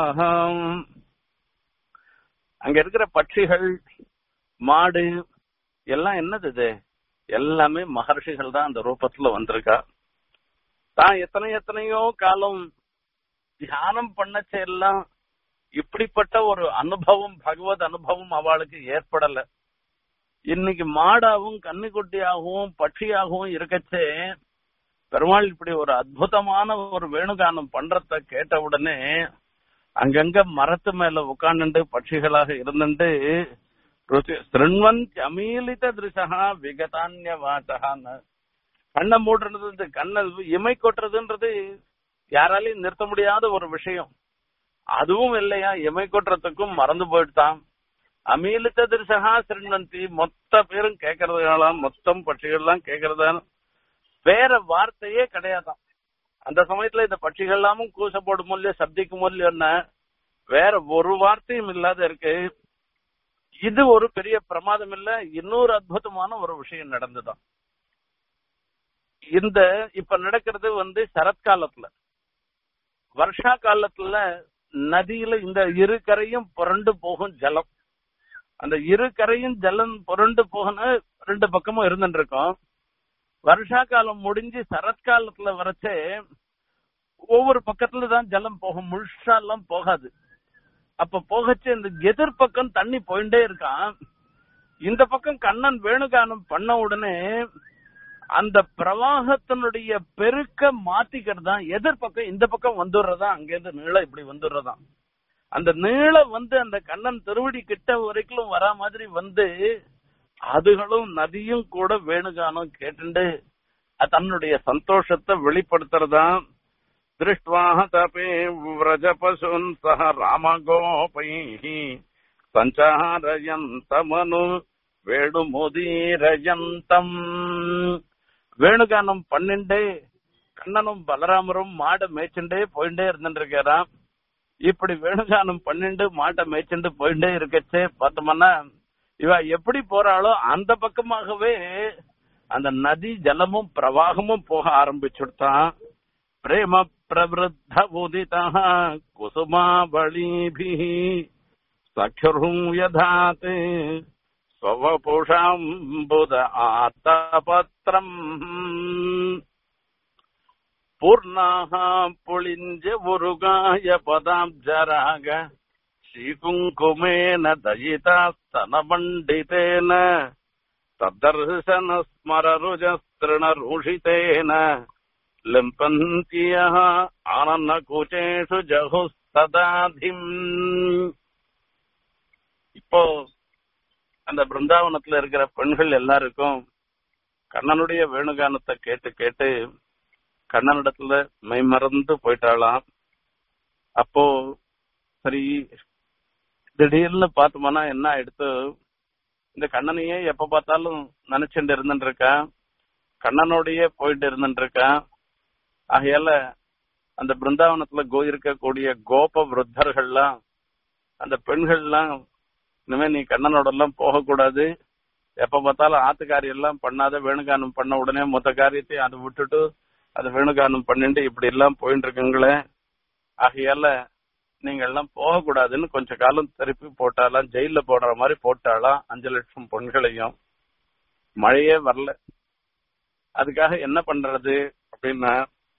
அங்க இருக்கிற பட்சிகள் மாடு எல்லாம் என்னது இது எல்லாமே மகர்ஷிகள் தான் அந்த ரூபத்துல வந்திருக்கா தான் எத்தனை எத்தனையோ காலம் தியானம் பண்ணச்ச எல்லாம் இப்படிப்பட்ட ஒரு அனுபவம் பகவத் அனுபவம் அவளுக்கு ஏற்படல இன்னைக்கு மாடாவும் கன்னிக்குட்டியாகவும் பட்சியாகவும் இருக்கச்சே பெருமாள் இப்படி ஒரு அற்புதமான ஒரு வேணுகானம் பண்றத கேட்ட உடனே அங்கங்க மரத்து மேல உட்கார்ந்துட்டு பட்சிகளாக இருந்துட்டு திருண்வந்த் அமீலித திருஷகா விகதான்ய வாச்சகான்னு கண்ணை மூடுறது கண்ணை இமை கொட்டுறதுன்றது யாராலையும் நிறுத்த முடியாத ஒரு விஷயம் அதுவும் இல்லையா இமை கொட்டுறதுக்கும் மறந்து போயிட்டான் அமீலித்த திருஷகா சிறுவந்தி மொத்த பேரும் கேட்கறதுலாம் மொத்தம் பட்சிகள்லாம் கேட்கறதான் வேற வார்த்தையே கிடையாதான் அந்த சமயத்துல இந்த பட்சிகள் எல்லாமும் கூச போடும் இல்லையோ சப்திக்கும் இல்லையோன்னா வேற ஒரு வார்த்தையும் இல்லாத இருக்கு இது ஒரு பெரிய பிரமாதம் இல்ல இன்னொரு அற்புதமான ஒரு விஷயம் நடந்துதான் இந்த இப்ப நடக்கிறது வந்து சரத்காலத்துல வருஷா காலத்துல நதியில இந்த இரு கரையும் புரண்டு போகும் ஜலம் அந்த இரு கரையும் ஜலம் புரண்டு போகணும் ரெண்டு பக்கமும் இருந்துட்டு இருக்கோம் வருஷா காலம் முடிஞ்சு சரத்காலத்துல வரச்சே ஒவ்வொரு பக்கத்துல தான் ஜலம் போகும் முழுசா எல்லாம் போகாது அப்ப போகச்சு இந்த எதிர்பக்கம் தண்ணி போயிட்டே இருக்கான் இந்த பக்கம் கண்ணன் வேணுகானம் பண்ண உடனே அந்த பிரவாகத்தினுடைய பெருக்க மாத்திக்கிறது தான் எதிர்பக்கம் இந்த பக்கம் வந்துடுறதா அங்கேருந்து நீளம் இப்படி வந்துடுறதாம் அந்த நீளம் வந்து அந்த கண்ணன் திருவடி கிட்ட வரைக்கும் வரா மாதிரி வந்து அதுகளும் நதியும் கூட வேணுகானம் கேட்டுண்டு தன்னுடைய சந்தோஷத்தை வெளிப்படுத்துறதாம் திருஷ்டுவாக தபே விரஜ பசுன் சக ராமகோபை சஞ்சாரயந்தமனு வேணுமுதீரயந்தம் வேணுகானம் பன்னெண்டே கண்ணனும் பலராமரும் மாடை மேய்ச்சுண்டே போயிட்டே இருந்துட்டு இருக்காராம் இப்படி வேணுகானம் பன்னெண்டு மாட்டை மேய்ச்சுண்டு போயிட்டே இருக்கச்சே பார்த்தோம்னா இவ எப்படி போறாளோ அந்த பக்கமாகவே அந்த நதி ஜலமும் பிரவாகமும் போக ஆரம்பிச்சுட்டான் பிரேம பிரவருத்த உதிதா குசுமாவளீபி சக்ஷுரும் யதாத் ஸ்வபுஷாம்புத ஆத்தபத்திரம் பூர்ணாக பொழிஞ்ச உருகாய பதாப்ஜராக श्रीकुङ्कुमेन दयितास्तनमण्डितेन तद्दर्शनस्मररुजस्तृणरूषितेन लिम्पन्त्यः आनन्दकुचेषु जहुस्तदाधिम् இப்போ அந்த பிருந்தாவனத்துல இருக்கிற பெண்கள் எல்லாருக்கும் கண்ணனுடைய வேணுகானத்தை கேட்டு கேட்டு கண்ணனிடத்துல மெய்மறந்து போயிட்டாளாம் அப்போ சரி திடீர்னு பார்த்தோம்னா என்ன ஆயிடுத்து இந்த கண்ணனையே எப்ப பார்த்தாலும் நினைச்சுட்டு இருந்துட்டு இருக்கா கண்ணனோடயே போயிட்டு இருந்துட்டு இருக்கா ஆகையால அந்த பிருந்தாவனத்துல கோ இருக்கக்கூடிய கோப விருத்தர்கள்லாம் அந்த பெண்கள்லாம் இனிமே நீ கண்ணனோட எல்லாம் போகக்கூடாது எப்ப பார்த்தாலும் ஆத்துக்காரி எல்லாம் பண்ணாத வேணுகானம் பண்ண உடனே மொத்த காரியத்தையும் அதை விட்டுட்டு அதை வேணுகானம் பண்ணிட்டு இப்படி எல்லாம் போயிட்டு இருக்குங்களே ஆகையால நீங்க எல்லாம் போகக்கூடாதுன்னு கொஞ்ச காலம் திருப்பி போட்டாலாம் ஜெயில போடுற மாதிரி போட்டாலாம் அஞ்சு லட்சம் பொண்களையும் மழையே வரல அதுக்காக என்ன பண்றது அப்படின்னா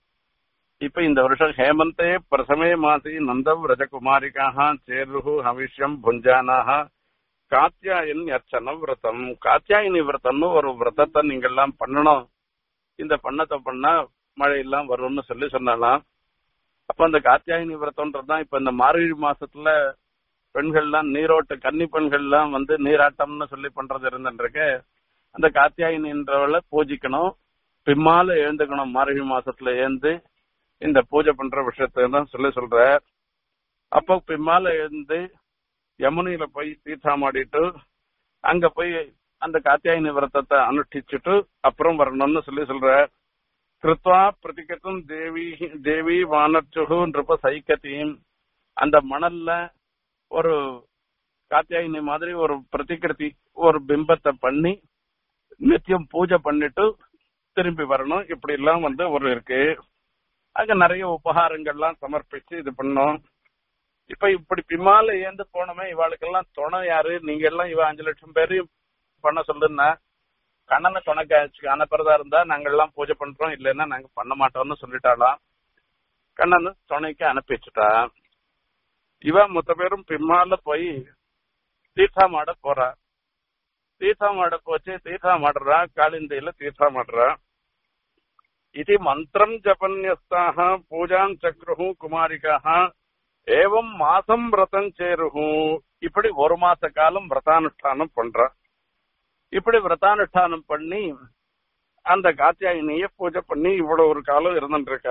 இப்ப இந்த வருஷம் ஹேமந்தே பிரசமே மாசி நந்தவ் ரஜகுமாரிக்காக சேருகு ஹவிஷ்யம் புஞ்சானாக காத்தியாயன் அர்ச்சன விரதம் காத்தியாயினி விரதம்னு ஒரு விரதத்தை நீங்க எல்லாம் பண்ணணும் இந்த பண்ணத்தை பண்ணா மழை எல்லாம் வரும்னு சொல்லி சொன்னாலாம் அப்ப அந்த காத்தியாயினி விரதம்ன்றதுதான் இப்ப இந்த மார்கழி மாசத்துல பெண்கள்லாம் நீரோட்ட கன்னி பெண்கள்லாம் வந்து நீராட்டம்னு சொல்லி பண்றது இருந்துருக்கு அந்த காத்தியாயினின்றவளை பூஜிக்கணும் பிம்மால எழுந்துக்கணும் மார்கழி மாசத்துல எழுந்து இந்த பூஜை பண்ற விஷயத்தை தான் சொல்லி சொல்ற அப்போ பிம்மால எழுந்து யமுனையில போய் தீர்த்தாமாடிட்டு அங்க போய் அந்த காத்தியாயினி விரதத்தை அனுஷ்டிச்சுட்டு அப்புறம் வரணும்னு சொல்லி சொல்ற கிருத்வா பிரதிகத்தும் தேவி தேவி வானச்சுகு நிருப சைக்கத்தையும் அந்த மணல்ல ஒரு காத்தியாயினி மாதிரி ஒரு பிரதிகிருதி ஒரு பிம்பத்தை பண்ணி நித்தியம் பூஜை பண்ணிட்டு திரும்பி வரணும் இப்படி எல்லாம் வந்து ஒரு இருக்கு அங்க நிறைய உபகாரங்கள்லாம் சமர்ப்பிச்சு இது பண்ணோம் இப்ப இப்படி பிமால ஏந்து போனோமே இவாளுக்கெல்லாம் துணை யாரு நீங்க எல்லாம் இவ அஞ்சு லட்சம் பேரையும் பண்ண சொல்லுன்னா கண்ணனை துணைக்கு அனுப்புறதா இருந்தா நாங்க எல்லாம் பூஜை பண்றோம் இல்லைன்னா நாங்க பண்ண மாட்டோம்னு சொல்லிட்டாலாம் கண்ணன் துணைக்கு அனுப்பி வச்சுட்டா இவ மொத்த பேரும் பிம்மால போய் தீர்த்தாமாட போறா தீர்த்தாமாட போச்சு தீர்த்தாமாடுறா காளிந்தையில தீர்த்தாமாடுறா இது மந்திரம் ஜபன்யஸ்தாக பூஜாம் சக்ருஹு குமாரிக்காக ஏவம் மாசம் விரதம் சேருஹு இப்படி ஒரு மாச காலம் விரதானுஷ்டானம் பண்றா இப்படி விரதானுஷ்டானம் பண்ணி அந்த காத்தியாயினிய பூஜை பண்ணி இவ்வளவு ஒரு காலம் இருந்துட்டு இருக்க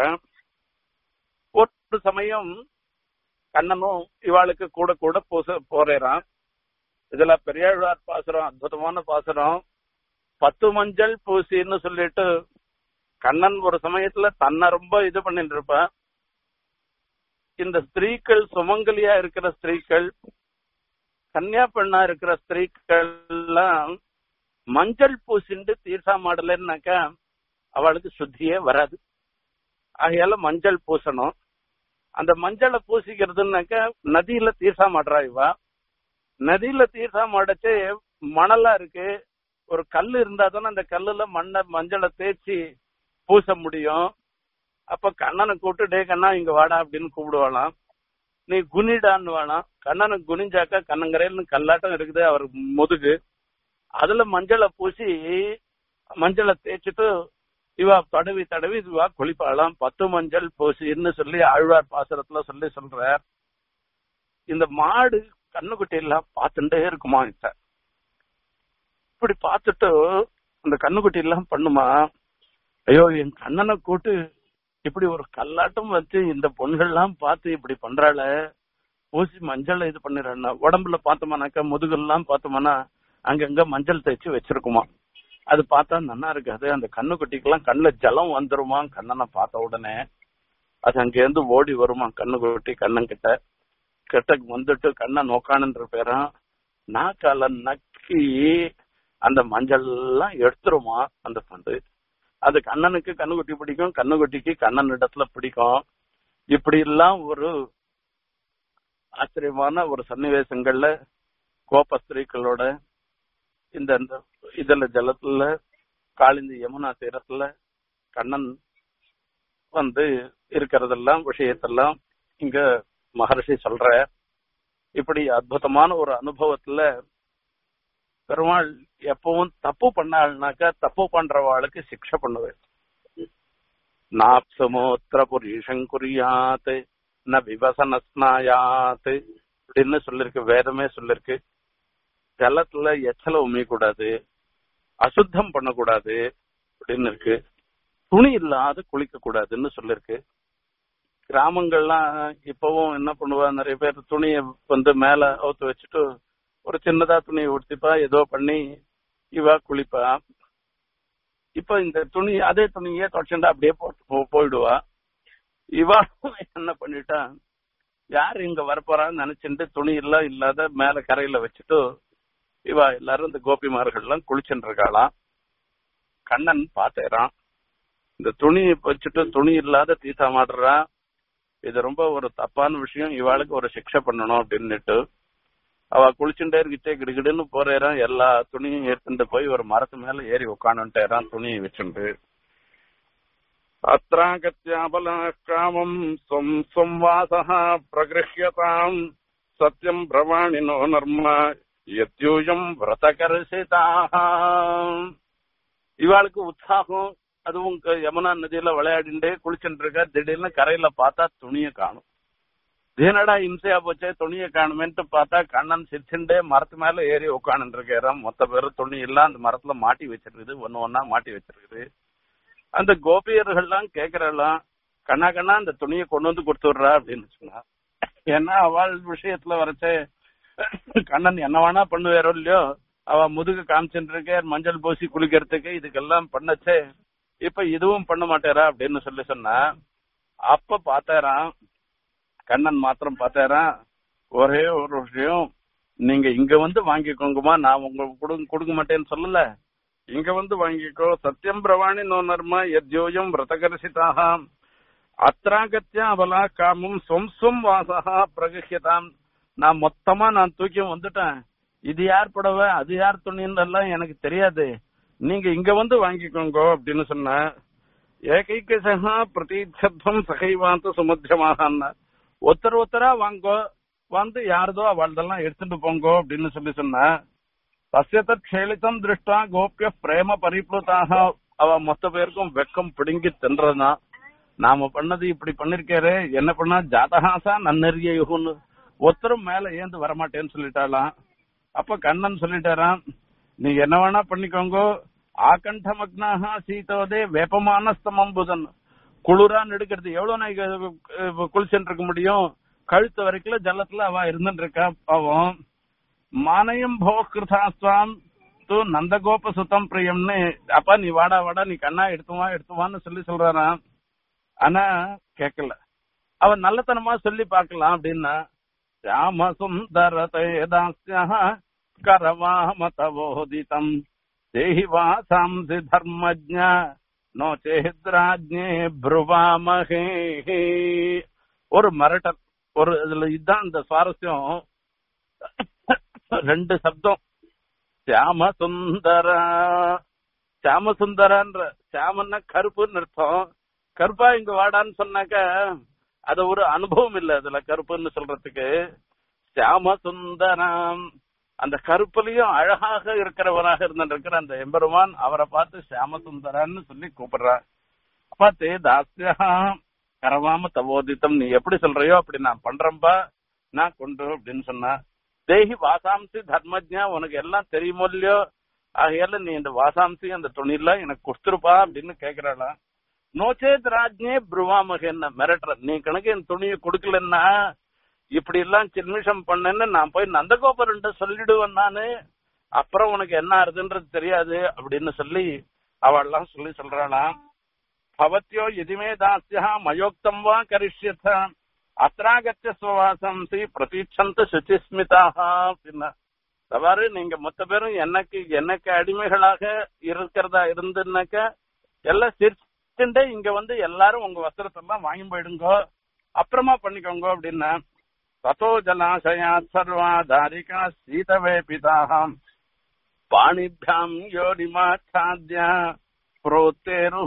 ஒரு சமயம் கண்ணனும் இவாளுக்கு கூட கூட பூச போறேறான் இதுல பெரியாழ்வார் பாசுரம் அற்புதமான பாசுரம் பத்து மஞ்சள் பூசின்னு சொல்லிட்டு கண்ணன் ஒரு சமயத்துல தன்னை ரொம்ப இது பண்ணிட்டு இருப்பான் இந்த ஸ்திரீக்கள் சுமங்கலியா இருக்கிற ஸ்திரீக்கள் கன்னியா பெண்ணா இருக்கிற ஸ்திரீக்கள் எல்லாம் மஞ்சள் பூசிண்டு தீர்த்தா மாடலன்னாக்கா அவளுக்கு சுத்தியே வராது ஆகையால மஞ்சள் பூசணும் அந்த மஞ்சளை பூசிக்கிறதுனாக்கா நதியில தீர்த்தா மாடுறா இவா நதியில தீர்த்தா மாடச்சு மணலா இருக்கு ஒரு கல் இருந்தா தானே அந்த கல்லுல மண்ணை மஞ்சளை தேய்ச்சி பூச முடியும் அப்ப கண்ணனை கூப்பிட்டு டே கண்ணா இங்க வாடா அப்படின்னு கூப்பிடுவாளாம் நீ குனிடான்னு வேணாம் கண்ணனை குனிஞ்சாக்கா கண்ணங்கரையில கல்லாட்டம் இருக்குது அவர் முதுகு அதுல மஞ்சளை பூசி மஞ்சளை தேய்ச்சிட்டு இவா தடவி தடவி இவா குளிப்பாளாம் பத்து மஞ்சள் பூசின்னு சொல்லி ஆழ்வார் பாசுரத்துல சொல்லி சொல்ற இந்த மாடு கண்ணுக்குட்டி எல்லாம் பார்த்துட்டே இருக்குமா இப்ப இப்படி பார்த்துட்டு அந்த கண்ணுக்குட்டி எல்லாம் பண்ணுமா ஐயோ என் கண்ணனை கூட்டு இப்படி ஒரு கல்லாட்டம் வச்சு இந்த பொண்கள்லாம் பார்த்து இப்படி பண்றாள பூசி மஞ்சள் இது பண்ணிடுறா உடம்புல பார்த்தோம்னாக்கா முதுகெல்லாம் பார்த்தோம்னா அங்கங்க மஞ்சள் தேய்ச்சி வச்சிருக்குமா அது பார்த்தா நல்லா இருக்காது அந்த கண்ணுக்குட்டிக்கெல்லாம் கண்ணுல ஜலம் வந்துருமா கண்ணனை பார்த்த உடனே அது அங்க இருந்து ஓடி வருமா கண்ணுக்குட்டி கண்ணன் கிட்ட கிட்ட வந்துட்டு கண்ணன் நோக்கானுன்ற பேரா நாக்கால நக்கி அந்த மஞ்சள் எல்லாம் எடுத்துருமா அந்த பந்து அது கண்ணனுக்கு கண்ணுக்குட்டி பிடிக்கும் கண்ணுக்குட்டிக்கு கண்ணன் இடத்துல பிடிக்கும் இப்படி எல்லாம் ஒரு ஆச்சரியமான ஒரு சன்னிவேசங்கள்ல கோப ஸ்திரீக்களோட இந்த இதுல ஜலத்துல காளிந்தி யமுனா தீரத்துல கண்ணன் வந்து இருக்கிறதெல்லாம் விஷயத்தெல்லாம் இங்க மகர்ஷி சொல்ற இப்படி அற்புதமான ஒரு அனுபவத்துல பெருமாள் எப்பவும் தப்பு பண்ணாள்னாக்கா தப்பு பண்றவாளுக்கு சிக்ஷை பண்ணுவேன் நாப்சமோத்திர புரீஷங்குரியாத் ந விவசன ஸ்நாயாத் அப்படின்னு சொல்லிருக்கு வேதமே சொல்லிருக்கு ஜலத்துல எச்சல உமிய கூடாது அசுத்தம் பண்ணக்கூடாது அப்படின்னு இருக்கு துணி இல்லாத குளிக்க கூடாதுன்னு சொல்லிருக்கு கிராமங்கள்லாம் இப்பவும் என்ன பண்ணுவா நிறைய பேர் துணியை வந்து மேல அவுத்து வச்சுட்டு ஒரு சின்னதா துணியை உடுத்திப்பா ஏதோ பண்ணி இவா குளிப்பா இப்ப இந்த துணி அதே துணியே தொடச்சுண்டா அப்படியே போட்டு போ- போயிடுவா இவா என்ன பண்ணிட்டா யார் இங்க வரப்போறான்னு நினைச்சுட்டு துணி எல்லாம் இல்லாத மேல கரையில வச்சுட்டு இவா எல்லாரும் இந்த கோபிமார்கள் எல்லாம் குளிச்சுட்டு இருக்காளாம் கண்ணன் பாத்தேறான் இந்த துணி வச்சுட்டு துணி இல்லாத தீசா மாடுறான் இது ரொம்ப ஒரு தப்பான விஷயம் இவாளுக்கு ஒரு சிக்ஷை பண்ணணும் அப்படின்னுட்டு அவ குளிச்சுட்டே இருக்கிட்டே கிடுகிடுன்னு போறேறான் எல்லா துணியும் எடுத்துட்டு போய் ஒரு மரத்து மேல ஏறி உட்காந்துட்டேறான் துணியை வச்சுட்டு அत्रागत्याबलाकामम् स्वम् स्वम् वासः प्रगृह्यताम् सत्यम् ब्रवाणिनो नर्म यद्यूयम् व्रतकर्षिताः இவாளுக்கு உற்சாகம் அதுவும் க- யமுனா நதியில விளையாடிண்டே குளிச்சுட்டு இருக்க திடீர்னு கரையில பார்த்தா துணியை காணும் என்னடா இம்சையா போச்சே துணியை காணுமேன்ட்டு பார்த்தா கண்ணன் சிரிச்சுண்டே மரத்து மேல ஏறி உட்காந்துட்டு இருக்கிறான் மொத்த பேரும் துணி எல்லாம் அந்த மரத்துல மாட்டி வச்சிருக்குது ஒன்னு ஒன்னா மாட்டி வச்சிருக்குது அந்த கோபியர்கள்லாம் கேக்குறலாம் கண்ணா கண்ணா அந்த துணியை கொண்டு வந்து கொடுத்துடுறா அப்படின்னு சொன்னா ஏன்னா அவள் விஷயத்துல வரைச்சே கண்ணன் என்ன வேணா பண்ணுவாரோ இல்லையோ அவ முதுகு காமிச்சுட்டு இருக்க மஞ்சள் பூசி குளிக்கிறதுக்கு இதுக்கெல்லாம் பண்ணச்சே இப்ப இதுவும் பண்ண மாட்டாரா அப்படின்னு சொல்லி சொன்னா அப்ப பார்த்தாராம் கண்ணன் மாத்திரம் பார்த்தாராம் ஒரே ஒரு விஷயம் நீங்க இங்க வந்து வாங்கிக்கோங்கம்மா நான் உங்களுக்கு கொடுங்க கொடுக்க மாட்டேன்னு சொல்லல இங்க வந்து வாங்கிக்கோ சத்தியம் பிரவாணி நோ நர்ம யத்யோயம் விரதகர்ஷிதாக அத்ராகத்திய அவலா காமம் சொம் சொம் வாசகா பிரகஹியதாம் நான் மொத்தமா நான் தூக்கி வந்துட்டேன் இது யார் புடவை அது யார் துணின்னு எல்லாம் எனக்கு தெரியாது நீங்க இங்க வந்து வாங்கிக்கோங்க அப்படின்னு சொன்ன ஏகைக்க சகா பிரதீட்சத்வம் சகைவாந்த சுமத்தியமாக ஒருத்தர் ஒருத்தரா வாங்கோ வந்து யாரதோ அவள்தெல்லாம் எடுத்துட்டு போங்கோ அப்படின்னு சொல்லி சொன்ன தஸ்யத க்ஷேளித்தம் திருஷ்டா கோபிய பிரேம பரிப்ளுதாக அவ மொத்த பேருக்கும் வெக்கம் பிடுங்கி தின்றதுதான் நாம பண்ணது இப்படி பண்ணிருக்காரு என்ன பண்ணா ஜாதகாசா நன்னறிய யுகுன்னு ஒருத்தரும் மேல ஏந்து வரமாட்டேன்னு சொல்லிட்டாலாம் அப்ப கண்ணன் சொல்லிட்டாராம் நீ என்ன வேணா பண்ணிக்கோங்க ஆகண்ட மக்னாக சீதோதே வேப்பமான ஸ்தமம்புதன் குளிரா நெடுக்கிறது எவ்வளவு நாளைக்கு குளிச்சுட்டு இருக்க முடியும் கழுத்து வரைக்கும் ஜலத்துல அவ இருந்துட்டு இருக்கா பாவம் மானயம் போகிருதாஸ்வாம் தூ நந்தகோப சுத்தம் பிரியம்னு அப்பா நீ வாடா வாடா நீ கண்ணா எடுத்துவா எடுத்துவான்னு சொல்லி சொல்றாராம் ஆனா கேக்கல அவன் நல்லத்தனமா சொல்லி பார்க்கலாம் அப்படின்னா ராம சுந்தர தேதாஸ்யா கரவாம தவோதிதம் தேஹி வாசாம்சி தர்மஜ்ஞ நோ சேத்ராஜ்ஞே ப்ருவாமஹே ஒரு மிரட்டல் ஒரு இதுல இதுதான் இந்த சுவாரஸ்யம் ரெண்டு சப்தம் சியாம சுந்தர சியாம சுந்தரன்ற சியாமன்னா கருப்புன்னு அர்த்தம் கருப்பா இங்க வாடான்னு சொன்னாக்க அது ஒரு அனுபவம் இல்ல அதுல கருப்புன்னு சொல்றதுக்கு சியாம சுந்தரம் அந்த கருப்புலயும் அழகாக இருக்கிறவராக இருந்திருக்கிற அந்த எம்பெருமான் அவரை பார்த்து சியாம சுந்தரன்னு சொல்லி கூப்பிடுறார் பார்த்து தாஸ்யா கரவாம தவோதித்தம் நீ எப்படி சொல்றியோ அப்படி நான் பண்றேன்பா நான் கொண்டு அப்படின்னு சொன்னா தேஹி வாசாம்சி தர்மஜா உனக்கு எல்லாம் தெரியுமோ இல்லையோ ஆகையால நீ இந்த வாசாம்சி அந்த துணியெல்லாம் எனக்கு கொடுத்துருப்பா அப்படின்னு கேக்குறாளா நோச்சேத் ராஜ்ஞே புருவாமகன்னு மிரட்டுற நீ கணக்கு என் துணியை கொடுக்கலன்னா இப்படி எல்லாம் சின்மிஷம் பண்ணேன்னு நான் போய் நந்தகோபுரன்ட்ட சொல்லிடுவேன் நானு அப்புறம் உனக்கு என்ன ஆறுதுன்றது தெரியாது அப்படின்னு சொல்லி அவள்லாம் சொல்லி சொல்றாளாம் பவத்யோ எதுமே தாஸ்யா மயோக்தம் வா கரிஷ்யத அத்ராகத்திய சுவாசம்சி பிரதீட்சந்த சுச்சிஸ்மிதாக அப்படின்னா தவறு நீங்க மொத்த பேரும் எனக்கு எனக்கு அடிமைகளாக இருக்கிறதா இருந்துன்னாக்க எல்லாம் சிரிச்சுட்டே இங்க வந்து எல்லாரும் உங்க வஸ்திரத்தெல்லாம் வாங்கி போயிடுங்கோ அப்புறமா பண்ணிக்கோங்க அப்படின்னா ததோ ஜலாசயாத் சர்வா தாரிகா சீதவே பிதாகம் பாணிபியாம் யோனிமாச்சாத்ய புரோத்தேரு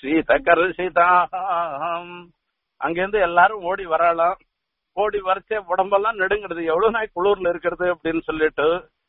சீதகர்ஷிதாம் அங்கிருந்து எல்லாரும் ஓடி வரலாம் ஓடி வரைச்சே உடம்பெல்லாம் நெடுங்கிறது எவ்வளவு நாள் குளிர்ல இருக்கிறது அப்படின்னு சொல்லிட்டு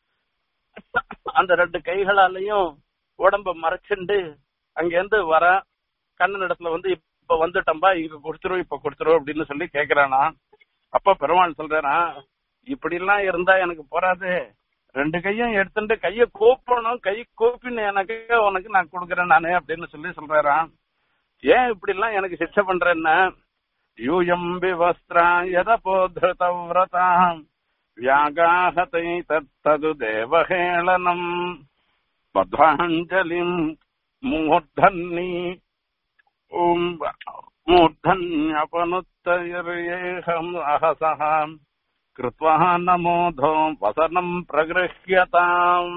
அந்த ரெண்டு கைகளாலையும் உடம்ப மறைச்சுண்டு அங்கிருந்து வர கண்ணன் இடத்துல வந்து இப்ப வந்துட்டம்பா இங்க கொடுத்துரும் இப்ப கொடுத்துரும் அப்படின்னு சொல்லி கேக்குறானா அப்ப பெருமாள் சொல்றானா இப்படி எல்லாம் இருந்தா எனக்கு போறாது ரெண்டு கையும் எடுத்துட்டு கைய கோப்பணும் கை கோப்பின்னு எனக்கு உனக்கு நான் கொடுக்குறேன் நானு அப்படின்னு சொல்லி சொல்றாராம் ஏன் இப்படி எல்லாம் எனக்கு சிக்ஷை பண்றேன்னா யூயம் விவஸ்திரா எத போதிருத விரதாம் வியாகாஹதை தத்தது தேவஹேளனம் பத்வாஞ்சலிம் மூர்தன்னி ஓம் மூர்धन्यपनुत्तयर्येहम् अहसः कृत्वा नमोधो वसனம் பிரகிருஹ்யதாம்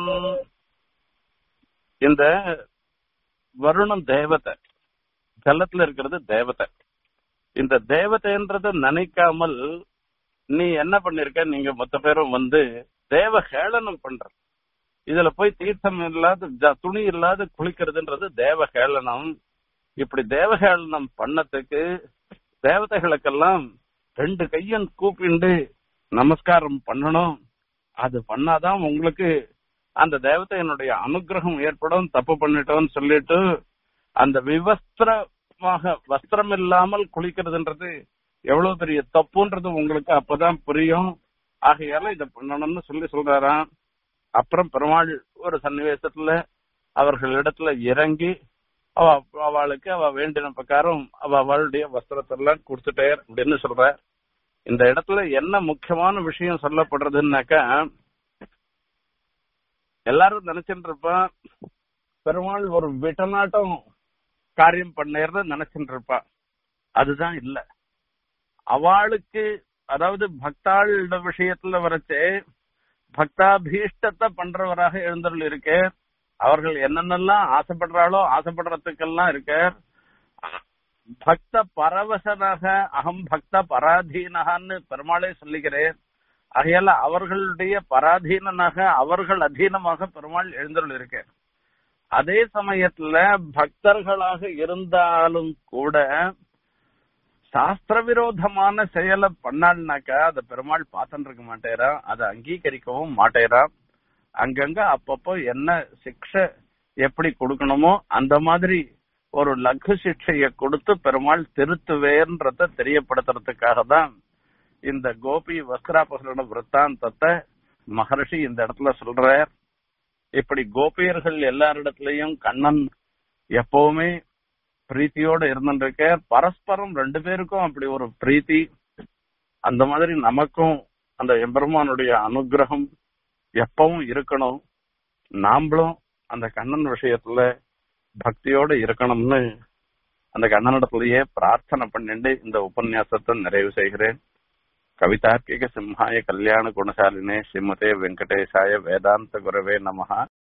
இந்த வருணம் தேவதை ஜலத்துல இருக்கிறது தேவதை இந்த தேவதைன்றத நினைக்காமல் நீ என்ன பண்ணிருக்க நீங்க மொத்த பேரும் வந்து தேவ ஹேளனம் பண்ற இதுல போய் தீர்த்தம் இல்லாத ஜ- துணி இல்லாத குளிக்கிறதுன்றது தேவ ஹேளனம் இப்படி தேவஹேளனம் பண்ணத்துக்கு தேவதைகளுக்கெல்லாம் ரெண்டு கையும் கூப்பிண்டு நமஸ்காரம் பண்ணணும் அது பண்ணாதான் உங்களுக்கு அந்த தேவதையினுடைய அனுகிரகம் ஏற்படும் தப்பு பண்ணிட்டோம்னு சொல்லிட்டு அந்த விவஸ்திரமாக வஸ்திரம் இல்லாமல் குளிக்கிறதுன்றது எவ்வளவு பெரிய தப்புன்றது உங்களுக்கு அப்பதான் புரியும் ஆகையால இத பண்ணணும்னு சொல்லி சொல்றாராம் அப்புறம் பெருமாள் ஒரு சன்னிவேசத்துல அவர்களிடத்துல இறங்கி அவ அவளுக்கு அவ வேண்டின பிரகாரம் அவ அவளுடைய வஸ்திரத்தெல்லாம் கொடுத்துட்டே அப்படின்னு சொல்ற இந்த இடத்துல என்ன முக்கியமான விஷயம் சொல்லப்படுறதுன்னாக்கா எல்லாரும் நினைச்சுட்டு இருப்பா பெருமாள் ஒரு விட்டநாட்டம் காரியம் பண்ணேறத நினைச்சுட்டு இருப்பா அதுதான் இல்ல அவளுக்கு அதாவது பக்தாள் விஷயத்துல வரைச்சே பக்தாபீஷ்டத்தை பண்றவராக எழுந்தருள் இருக்கே அவர்கள் என்னென்னலாம் ஆசைப்படுறாளோ ஆசைப்படுறதுக்கெல்லாம் இருக்க பக்த பரவசனாக அகம் பக்த பராதீனகான்னு பெருமாளே சொல்லுகிறேன் ஆகையால அவர்களுடைய பராதீனனாக அவர்கள் அதீனமாக பெருமாள் எழுந்தருள் இருக்க அதே சமயத்துல பக்தர்களாக இருந்தாலும் கூட சாஸ்திர விரோதமான செயலை பண்ணாள்னாக்கா அதை பெருமாள் பார்த்துட்டு இருக்க மாட்டேரா அதை அங்கீகரிக்கவும் மாட்டேரா அங்கங்க அப்பப்போ என்ன சிக்ஷை எப்படி கொடுக்கணுமோ அந்த மாதிரி ஒரு லகு சிக்ஷைய கொடுத்து பெருமாள் திருத்துவேன்றத தெரியப்படுத்துறதுக்காக தான் இந்த கோபி வஸ்திராபகரண விற்த்தாந்தத்தை மகர்ஷி இந்த இடத்துல சொல்றார் இப்படி கோபியர்கள் எல்லாரிடத்துலயும் கண்ணன் எப்பவுமே பிரீத்தியோட இருந்துருக்க பரஸ்பரம் ரெண்டு பேருக்கும் அப்படி ஒரு பிரீத்தி அந்த மாதிரி நமக்கும் அந்த எம்பெருமானுடைய அனுகிரகம் எப்பவும் இருக்கணும் நாமளும் அந்த கண்ணன் விஷயத்துல பக்தியோட இருக்கணும்னு அந்த கண்ணனிடத்திலேயே பிரார்த்தனை பண்ணிட்டு இந்த உபன்யாசத்தை நிறைவு செய்கிறேன் கவிதார்க்கிக சிம்ஹாய கல்யாண குணசாலினே ஸ்ரீமதே வெங்கடேசாய வேதாந்த குரவே நமஹா